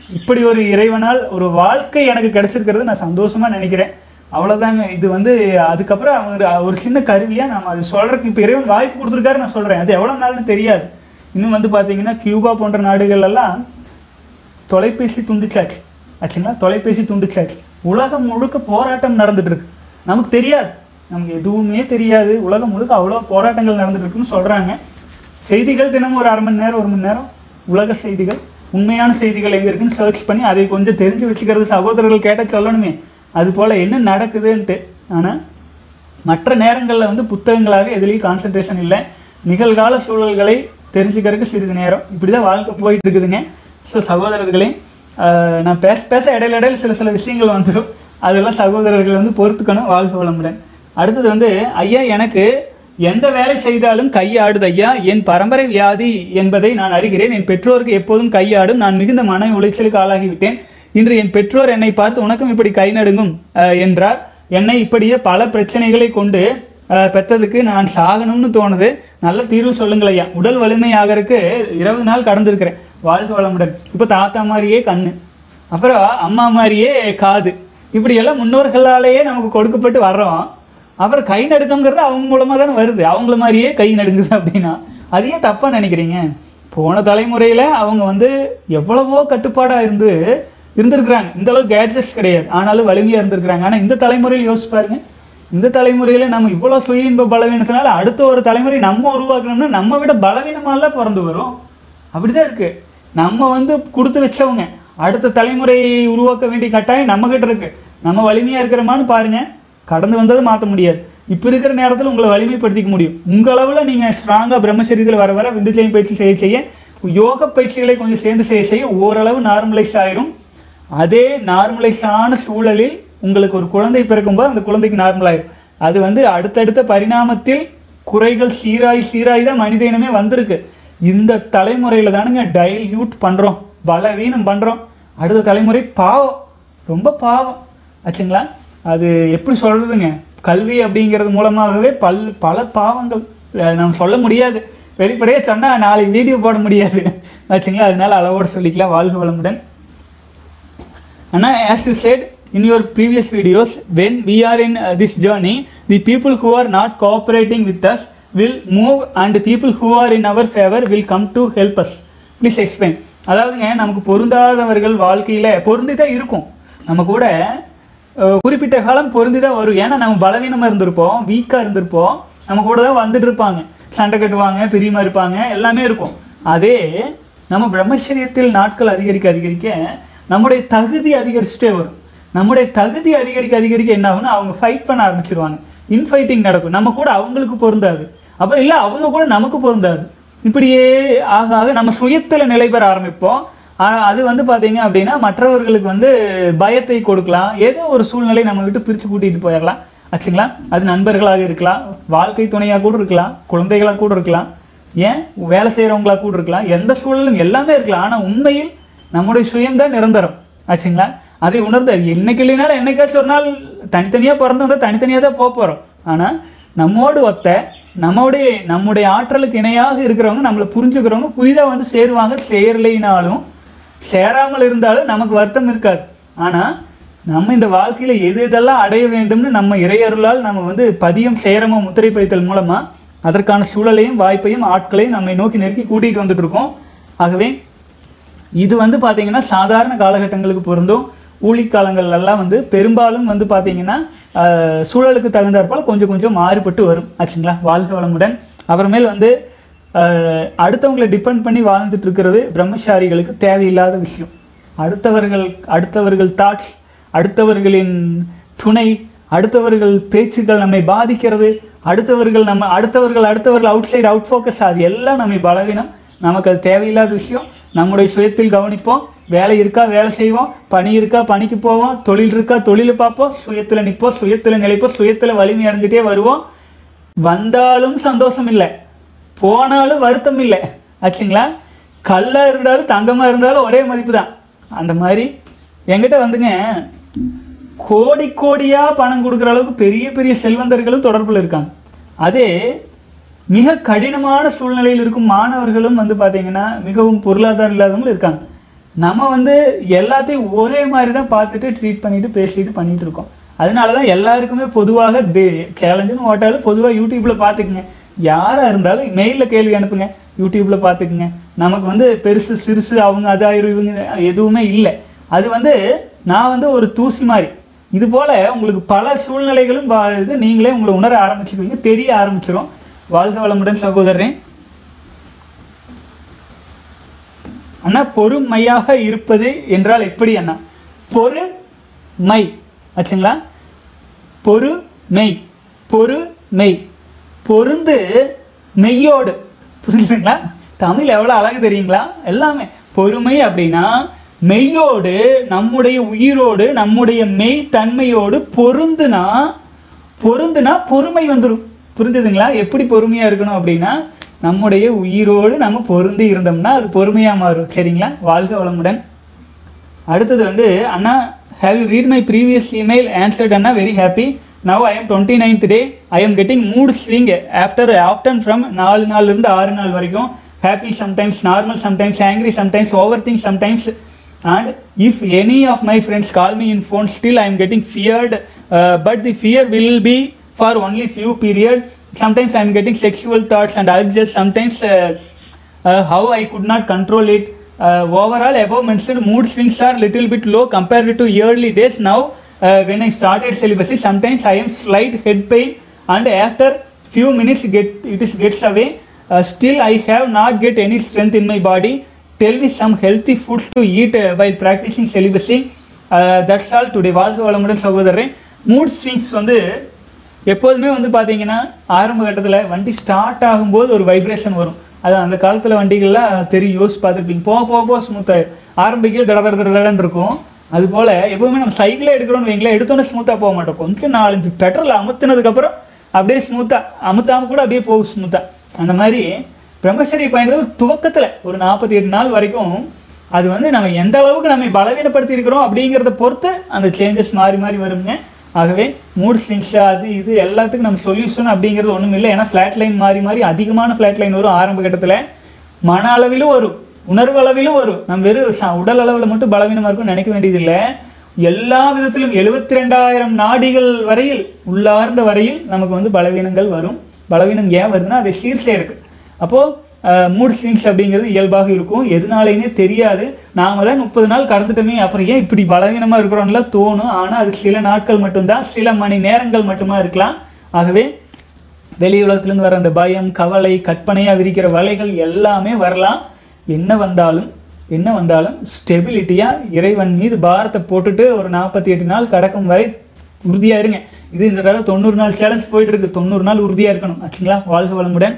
இப்படி ஒரு இறைவனால் ஒரு வாழ்க்கை எனக்கு கிடைச்சிருக்கிறது நான் சந்தோஷமா நினைக்கிறேன் அவ்வளவுதாங்க இது வந்து அதுக்கப்புறம் அவங்க ஒரு சின்ன கருவியா நம்ம அது சொல்றதுக்கு இப்போ இறைவன் வாய்ப்பு கொடுத்துருக்காரு நான் சொல்றேன் அது எவ்வளவு நாள்னு தெரியாது இன்னும் வந்து பாத்தீங்கன்னா கியூபா போன்ற நாடுகள் எல்லாம் தொலைபேசி துண்டிச்சாச்சு ஆச்சுங்களா தொலைபேசி துண்டிச்சாச்சு உலகம் முழுக்க போராட்டம் நடந்துட்டு இருக்கு நமக்கு தெரியாது நமக்கு எதுவுமே தெரியாது உலகம் முழுக்க அவ்வளோ போராட்டங்கள் நடந்துட்டு இருக்குன்னு சொல்றாங்க செய்திகள் தினமும் ஒரு அரை மணி நேரம் ஒரு மணி நேரம் உலக செய்திகள் உண்மையான செய்திகள் எங்க இருக்குன்னு சர்ச் பண்ணி அதை கொஞ்சம் தெரிஞ்சு வச்சுக்கிறது சகோதரர்கள் கேட்ட சொல்லணுமே அது போல என்ன நடக்குதுன்ட்டு ஆனா மற்ற நேரங்களில் வந்து புத்தகங்களாக எதுலேயும் கான்சென்ட்ரேஷன் இல்லை நிகழ்கால சூழல்களை தெரிஞ்சுக்கிறதுக்கு சிறிது நேரம் இப்படி தான் வாழ்க்கை போயிட்டு இருக்குதுங்க ஸோ சகோதரர்களே ஆஹ் நான் பேச பேச இடையில இடையில சில சில விஷயங்கள் வந்துடும் அதெல்லாம் சகோதரர்கள் வந்து பொறுத்துக்கணும் வாழ்க வளமுடன் அடுத்தது வந்து ஐயா எனக்கு எந்த வேலை செய்தாலும் கையாடுது ஐயா என் பரம்பரை வியாதி என்பதை நான் அறிகிறேன் என் பெற்றோருக்கு எப்போதும் கையாடும் நான் மிகுந்த மன உளைச்சலுக்கு ஆளாகிவிட்டேன் இன்று என் பெற்றோர் என்னை பார்த்து உனக்கும் இப்படி கை நடுங்கும் ஆஹ் என்றார் என்னை இப்படியே பல பிரச்சனைகளை கொண்டு ஆஹ் பெத்ததுக்கு நான் சாகணும்னு தோணுது நல்ல தீர்வு சொல்லுங்கள் ஐயா உடல் வலிமை ஆகறதுக்கு இருபது நாள் கடந்திருக்கிறேன் வாழ்க வளமுடன் இப்போ தாத்தா மாதிரியே கண்ணு அப்புறம் அம்மா மாதிரியே காது இப்படி எல்லாம் முன்னோர்களாலேயே நமக்கு கொடுக்கப்பட்டு வர்றோம் அப்புறம் கை நடுக்கங்கிறது அவங்க மூலமாக தானே வருது அவங்கள மாதிரியே கை நடுங்குது அப்படின்னா அது ஏன் தப்பாக நினைக்கிறீங்க போன தலைமுறையில் அவங்க வந்து எவ்வளவோ கட்டுப்பாடாக இருந்து இருந்திருக்கிறாங்க இந்த அளவுக்கு கேட்ஜெட்ஸ் கிடையாது ஆனாலும் வலிமையாக இருந்திருக்கிறாங்க ஆனால் இந்த தலைமுறையில் யோசிச்சு பாருங்க இந்த தலைமுறையில் நம்ம இவ்வளோ சுய இன்ப பலவீனத்தினால அடுத்த ஒரு தலைமுறை நம்ம உருவாக்கணும்னா நம்ம விட பலவீனமாலாம் பிறந்து வரும் அப்படிதான் இருக்கு நம்ம வந்து கொடுத்து வச்சவங்க அடுத்த தலைமுறையை உருவாக்க வேண்டிய கட்டாயம் நம்ம கிட்ட இருக்கு நம்ம வலிமையா இருக்கிறோமான்னு பாருங்க கடந்து வந்ததை மாற்ற முடியாது இப்போ இருக்கிற நேரத்தில் உங்களை வலிமைப்படுத்திக்க முடியும் உங்க அளவுல நீங்க ஸ்ட்ராங்கா பிரம்மச்சரியத்தில் வர வர விந்துஜயம் பயிற்சி செய்ய செய்ய யோக பயிற்சிகளை கொஞ்சம் சேர்ந்து செய்ய செய்ய ஓரளவு நார்மலைஸ் ஆயிரும் அதே நார்மலைஸான சூழலில் உங்களுக்கு ஒரு குழந்தை பிறக்கும்போது அந்த குழந்தைக்கு நார்மல் ஆயிரும் அது வந்து அடுத்தடுத்த பரிணாமத்தில் குறைகள் சீராய் சீராய் தான் மனித இனமே வந்திருக்கு இந்த தலைமுறையில தானுங்க டைல்யூட் பண்றோம் பலவீனம் பண்றோம் அடுத்த தலைமுறை பாவம் ரொம்ப பாவம் ஆச்சுங்களா அது எப்படி சொல்றதுங்க கல்வி அப்படிங்கிறது மூலமாகவே பல் பல பாவங்கள் அஹ் நம்ம சொல்ல முடியாது வெளிப்படையாக சொன்னால் நாளைக்கு வீடியோ போட முடியாது ஆச்சுங்களா அதனால அளவோடு சொல்லிக்கலாம் வாழ்க வளமுடன் Anna, as you said in your previous videos, when we are in uh, this journey, the people who are not cooperating with us will move and the people who are in our favor will come to help us. Please explain. அதாவதுங்க நமக்கு பொருந்தாதவர்கள் வாழ்க்கையில் பொருந்தி தான் இருக்கும் நம்ம கூட அஹ், குறிப்பிட்ட காலம் பொருந்தி தான் வரும் ஏன்னா நம்ம பலவீனமாக இருந்திருப்போம் வீக்காக இருந்திருப்போம் நம்ம கூட தான் வந்துட்டு இருப்பாங்க சண்டை கட்டுவாங்க பிரியமா இருப்பாங்க எல்லாமே இருக்கும் அதே நம்ம பிரம்மச்சரியத்தில் நாட்கள் அதிகரிக்க அதிகரிக்க நம்முடைய தகுதி அதிகரிச்சுட்டே வரும் நம்முடைய தகுதி அதிகரிக்க அதிகரிக்க என்ன ஆகும்னா அவங்க ஃபைட் பண்ண ஆரம்பிச்சிருவாங்க இன்ஃபைட்டிங் நடக்கும் நம்ம கூட அவங்களுக்கு பொருந்தாது அப்புறம் இல்லை அவங்க கூட நமக்கு பொருந்தாது இப்படியே ஆக ஆக நம்ம சுயத்தில் நிலை பெற ஆரம்பிப்போம் ஆனா, அது வந்து பார்த்தீங்க அப்படின்னா மற்றவர்களுக்கு வந்து பயத்தை கொடுக்கலாம் ஏதோ ஒரு சூழ்நிலை நம்ம விட்டு பிரித்து கூட்டிகிட்டு போயிடலாம் ஆச்சுங்களா அது நண்பர்களாக இருக்கலாம் வாழ்க்கை துணையாக கூட இருக்கலாம் குழந்தைகளாக கூட இருக்கலாம் ஏன் வேலை செய்கிறவங்களா கூட இருக்கலாம் எந்த சூழலும் எல்லாமே இருக்கலாம் ஆனால் உண்மையில் நம்முடைய சுயம்தான் நிரந்தரம் ஆச்சுங்களா அதை உணர்ந்து அது என்னைக்கு இல்லைனாலும் என்னைக்காச்சும் ஒரு நாள் தனித்தனியாக பிறந்து வந்தால் தனித்தனியாக தான் போக போகிறோம் ஆனால் நம்மோடு ஒத்த நம்முடைய நம்முடைய ஆற்றலுக்கு இணையாக இருக்கிறவங்க நம்மளை புரிஞ்சுக்கிறவங்க புதிதாக வந்து சேருவாங்க சேரலைனாலும் சேராமல் இருந்தாலும் நமக்கு வருத்தம் இருக்காது ஆனால் நம்ம இந்த வாழ்க்கையில் எது எதெல்லாம் அடைய வேண்டும்னு நம்ம இறையருளால் நம்ம வந்து பதியம் சேரமோ முத்திரை பதித்தல் மூலமாக அதற்கான சூழலையும் வாய்ப்பையும் ஆட்களையும் நம்மை நோக்கி நெருக்கி கூட்டிகிட்டு வந்துட்டு இருக்கோம் ஆகவே இது வந்து பார்த்தீங்கன்னா சாதாரண காலகட்டங்களுக்கு பொருந்தும் ஊழிக்காலங்கள் எல்லாம் வந்து பெரும்பாலும் வந்து பார்த்தீங்கன்னா ஆஹ், சூழலுக்கு தகுந்தாற்போல் கொஞ்சம் கொஞ்சம் மாறுபட்டு வரும் ஆச்சுங்களா வாழ்க வளமுடன் அப்புறமேல் வந்து ஆஹ், அடுத்தவங்களை டிபெண்ட் பண்ணி வாழ்ந்துட்டு இருக்கிறது பிரம்மச்சாரிகளுக்கு தேவையில்லாத விஷயம் அடுத்தவர்கள் அடுத்தவர்கள் தாட்ஸ் அடுத்தவர்களின் துணை அடுத்தவர்கள் பேச்சுக்கள் நம்மை பாதிக்கிறது அடுத்தவர்கள் நம்ம அடுத்தவர்கள் அடுத்தவர்கள் அவுட் சைடு அவுட் ஃபோக்கஸ் அது எல்லாம் நம்மை பலவீனம் நமக்கு அது தேவையில்லாத விஷயம் நம்முடைய சுயத்தில் கவனிப்போம் வேலை இருக்கா வேலை செய்வோம் பணி இருக்கா பணிக்கு போவோம் தொழில் இருக்கா தொழிலை பார்ப்போம் சுயத்தில் நிற்போம் சுயத்தில் நிலைப்போம் சுயத்தில் வலிமை அடைஞ்சிட்டே வருவோம் வந்தாலும் சந்தோஷம் இல்லை போனாலும் வருத்தம் இல்லை ஆச்சுங்களா கல்லா இருந்தாலும் தங்கமா இருந்தாலும் ஒரே மதிப்பு தான் அந்த மாதிரி என்கிட்ட வந்துங்க கோடி கோடியா பணம் கொடுக்குற அளவுக்கு பெரிய பெரிய செல்வந்தர்களும் தொடர்புல இருக்காங்க அதே மிக கடினமான சூழ்நிலையில் இருக்கும் மாணவர்களும் வந்து பார்த்தீங்கன்னா மிகவும் பொருளாதாரம் இல்லாதவங்களும் இருக்காங்க நம்ம வந்து எல்லாத்தையும் ஒரே மாதிரி தான் பார்த்துட்டு ட்ரீட் பண்ணிட்டு பேசிட்டு பண்ணிட்டு இருக்கோம் அதனால தான் எல்லாருக்குமே பொதுவாக சேலஞ்சுன்னு ஓட்டாலும் பொதுவாக யூடியூப்ல பார்த்துக்குங்க யாராக இருந்தாலும் மெயிலில் கேள்வி அனுப்புங்க யூடியூப்ல பார்த்துக்குங்க நமக்கு வந்து பெருசு சிறுசு அவங்க அதாயிரம் இவங்க எதுவுமே இல்லை அது வந்து நான் வந்து ஒரு தூசி மாதிரி இது போல உங்களுக்கு பல சூழ்நிலைகளும் வா- இது நீங்களே உங்களை உணர ஆரம்பிச்சிருவீங்க தெரிய ஆரம்பிச்சிரும் வாழ்க வளமுடன் சகோதரன் அண்ணா பொறுமையாக இருப்பது என்றால் எப்படி அண்ணா பொறுமை ஆச்சுங்களா பொறுமை பொறுமை பொருந்து மெய்யோடு புரிஞ்சுதுங்களா தமிழ் எவ்வளோ அழகு தெரியுங்களா எல்லாமே பொறுமை அப்படின்னா மெய்யோடு நம்முடைய உயிரோடு நம்முடைய மெய் தன்மையோடு பொருந்துனா பொருந்துனா பொறுமை வந்துடும் புரிஞ்சுதுங்களா எப்படி பொறுமையா இருக்கணும் அப்படின்னா நம்முடைய உயிரோடு நம்ம பொருந்தி இருந்தோம்னா அது பொறுமையா மாறும் சரிங்களா வாழ்க வளமுடன் அடுத்தது வந்து அண்ணா have you read my previous email answered அண்ணா very happy now I am twenty ninth day I am getting mood swing after often from நாலு நாள்லேருந்து ஆறு நாள் வரைக்கும் happy sometimes normal sometimes angry sometimes over think sometimes and if any of my friends call me in phone still i am getting feared uh, but the fear will be for only few period sometimes i am getting sexual thoughts and urges sometimes uh, uh, how i could not control it uh, overall above mentioned mood swings are little bit low compared to early days now uh, when i started celibacy sometimes i am slight head pain and after few minutes get it is gets away uh, still i have not get any strength in my body tell me some healthy foods to eat uh, while practicing celibacy uh, that's all today வாழ்க வளமுடன் சகோதரன் mood swings வந்து எப்போதுமே வந்து பார்த்தீங்கன்னா ஆரம்ப கட்டத்தில் வண்டி ஸ்டார்ட் ஆகும்போது ஒரு வைப்ரேஷன் வரும் அது அந்த காலத்தில் வண்டிகள்லாம் தெரியும் யோசிச்சு பார்த்துருப்பீங்க போக போக போக ஸ்மூத்தாக ஆரம்பிக்க தட தட தட தடன்னு இருக்கும் அது போல் எப்பவுமே நம்ம சைக்கிளே எடுக்கிறோம்னு வைங்களேன் எடுத்தோன்னே ஸ்மூத்தாக போக மாட்டோம் கொஞ்சம் நாலஞ்சு பெட்ரோல் அமுத்துனதுக்கப்புறம் அப்படியே ஸ்மூத்தாக அமுத்தாம கூட அப்படியே போகும் ஸ்மூத்தாக அந்த மாதிரி பிரம்மச்சரிய பயணத்தில் துவக்கத்தில் ஒரு நாற்பத்தி எட்டு நாள் வரைக்கும் அது வந்து நம்ம எந்த அளவுக்கு நம்ம பலவீனப்படுத்தி இருக்கிறோம் அப்படிங்கிறத பொறுத்து அந்த சேஞ்சஸ் மாறி மாறி வருங்க ஆகவே மூட் ஸ்விங்ஸ் அது இது எல்லாத்துக்கும் நம்ம சொல்யூஷன் அப்படிங்கிறது ஒன்றும் இல்லை ஏன்னா ஃப்ளாட் லைன் மாறி மாறி அதிகமான ஃப்ளாட் லைன் வரும் ஆரம்ப கட்டத்தில் மன அளவிலும் வரும் உணர்வு அளவிலும் வரும் நம்ம வெறும் ச- உடல் அளவில் மட்டும் பலவீனமாக இருக்கும் நினைக்க வேண்டியதில்லை எல்லா விதத்திலும் எழுபத்தி ரெண்டாயிரம் நாடிகள் வரையில் உள்ளார்ந்த வரையில் நமக்கு வந்து பலவீனங்கள் வரும் பலவீனம் ஏன் வருதுன்னா அது சீர்ஸே இருக்கு அப்போது மூட் ஸ்விங்ஸ் அப்படிங்கிறது இயல்பாக இருக்கும் எதனாலேனே தெரியாது நாம தான் முப்பது நாள் கடந்துட்டோமே அப்புறம் ஏன் இப்படி பலவீனமாக இருக்கிறோம்லாம் தோணும் ஆனால் அது சில நாட்கள் மட்டும்தான் சில மணி நேரங்கள் மட்டுமா இருக்கலாம் ஆகவே வெளி உலகத்திலேருந்து வர அந்த பயம் கவலை கற்பனையாக விரிக்கிற வலைகள் எல்லாமே வரலாம் என்ன வந்தாலும் என்ன வந்தாலும் ஸ்டெபிலிட்டியாக இறைவன் மீது பாரத்தை போட்டுட்டு ஒரு நாற்பத்தி எட்டு நாள் கடக்கும் வரை உறுதியாக இருங்க இது இந்த தடவை தொண்ணூறு நாள் சேலஞ்ச் போயிட்டு இருக்கு தொண்ணூறு நாள் உறுதியாக இருக்கணும் ஆச்சுங்களா வாழ்க வளமுடன்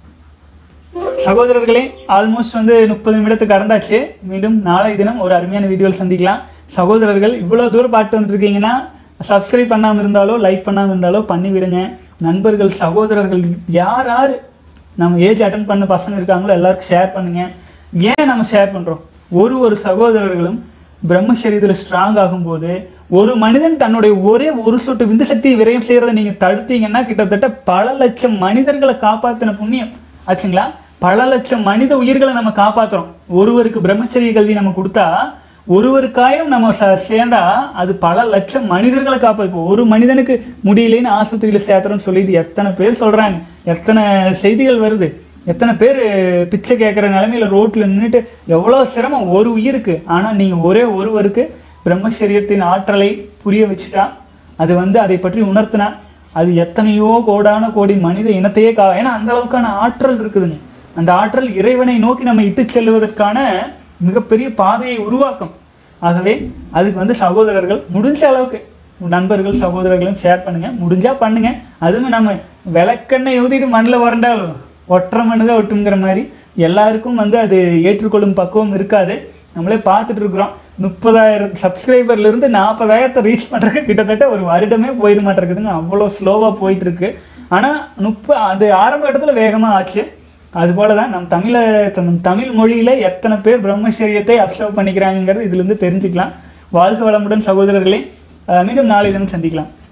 சகோதரர்களே ஆல்மோஸ்ட் வந்து முப்பது நிமிடத்துக்கு கடந்தாச்சு மீண்டும் நாளை தினம் ஒரு அருமையான வீடியோவில் சந்திக்கலாம் சகோதரர்கள் இவ்வளோ தூரம் பார்த்து வந்துருக்கீங்கன்னா சப்ஸ்கிரைப் பண்ணாமல் இருந்தாலோ லைக் பண்ணாமல் இருந்தாலோ பண்ணி விடுங்க நண்பர்கள் சகோதரர்கள் யார் யார் நம்ம ஏஜ் அட்டன் பண்ண பசங்க இருக்காங்களோ எல்லாருக்கும் ஷேர் பண்ணுங்க ஏன் நம்ம ஷேர் பண்ணுறோம் ஒரு ஒரு சகோதரர்களும் பிரம்மசரீரத்தில் ஸ்ட்ராங் ஆகும்போது ஒரு மனிதன் தன்னுடைய ஒரே ஒரு சொட்டு விந்து சக்தியை விரயம் செய்யறதை நீங்க தடுத்தீங்கன்னா கிட்டத்தட்ட பல லட்சம் மனிதர்களை காப்பாத்தின புண்ணியம் ஆச்சுங்களா பல லட்சம் மனித உயிர்களை நம்ம காப்பாத்துறோம் ஒருவருக்கு பிரம்மச்சரிய கல்வி நம்ம கொடுத்தா ஒருவருக்காயும் நம்ம ச- சேர்ந்தா அது பல லட்சம் மனிதர்களை காப்பா இப்போ ஒரு மனிதனுக்கு முடியலைன்னு ஆஸ்பத்திரியில சேர்த்துறோம்னு சொல்லிட்டு எத்தனை பேர் சொல்றாங்க எத்தனை செய்திகள் வருது எத்தனை பேர் பிச்சை கேட்குற நிலைமையில ரோட்ல நின்றுட்டு எவ்வளோ சிரமம் ஒரு உயிருக்கு ஆனால் நீங்கள் ஒரே ஒருவருக்கு பிரம்மச்சரியத்தின் ஆற்றலை புரிய வச்சுட்டா அது வந்து அதை பற்றி உணர்த்தினா அது எத்தனையோ கோடான கோடி மனித இனத்தையே கா ஏன்னா அந்த அளவுக்கான ஆற்றல் இருக்குதுங்க அந்த ஆற்றல் இறைவனை நோக்கி நம்ம இட்டு செல்வதற்கான மிகப்பெரிய பாதையை உருவாக்கும் ஆகவே அதுக்கு வந்து சகோதரர்கள் முடிஞ்ச அளவுக்கு நண்பர்கள் சகோதரர்களும் ஷேர் பண்ணுங்க முடிஞ்சா பண்ணுங்க அதுவும் நம்ம விளக்கெண்ணெய் ஊற்றிட்டு மண்ணில் வறண்டாலும் ஒற்றை மண்ணு தான் ஒட்டுங்கிற மாதிரி எல்லாருக்கும் வந்து அது ஏற்றுக்கொள்ளும் பக்குவம் இருக்காது நம்மளே பார்த்துட்டு இருக்கிறோம் முப்பதாயிரம் சப்ஸ்கிரைபர்ல இருந்து நாற்பதாயிரத்தை ரீச் பண்ணுறதுக்கு கிட்டத்தட்ட ஒரு வருடமே போயிட மாட்டேங்குதுங்க அவ்வளோ ஸ்லோவாக போயிட்டு இருக்கு ஆனால் முப்ப அது ஆரம்ப கட்டத்தில் வேகமாக ஆச்சு அதுபோல தான் நம் தமிழை நம் தமிழ் மொழியில எத்தனை பேர் பிரம்மச்சரியத்தை அப்சர்வ் பண்ணிக்கிறாங்கிறது இதுலேருந்து தெரிஞ்சுக்கலாம் வாழ்க வளமுடன் சகோதரர்களே அஹ் மீண்டும் நாளை தினம் சந்திக்கலாம்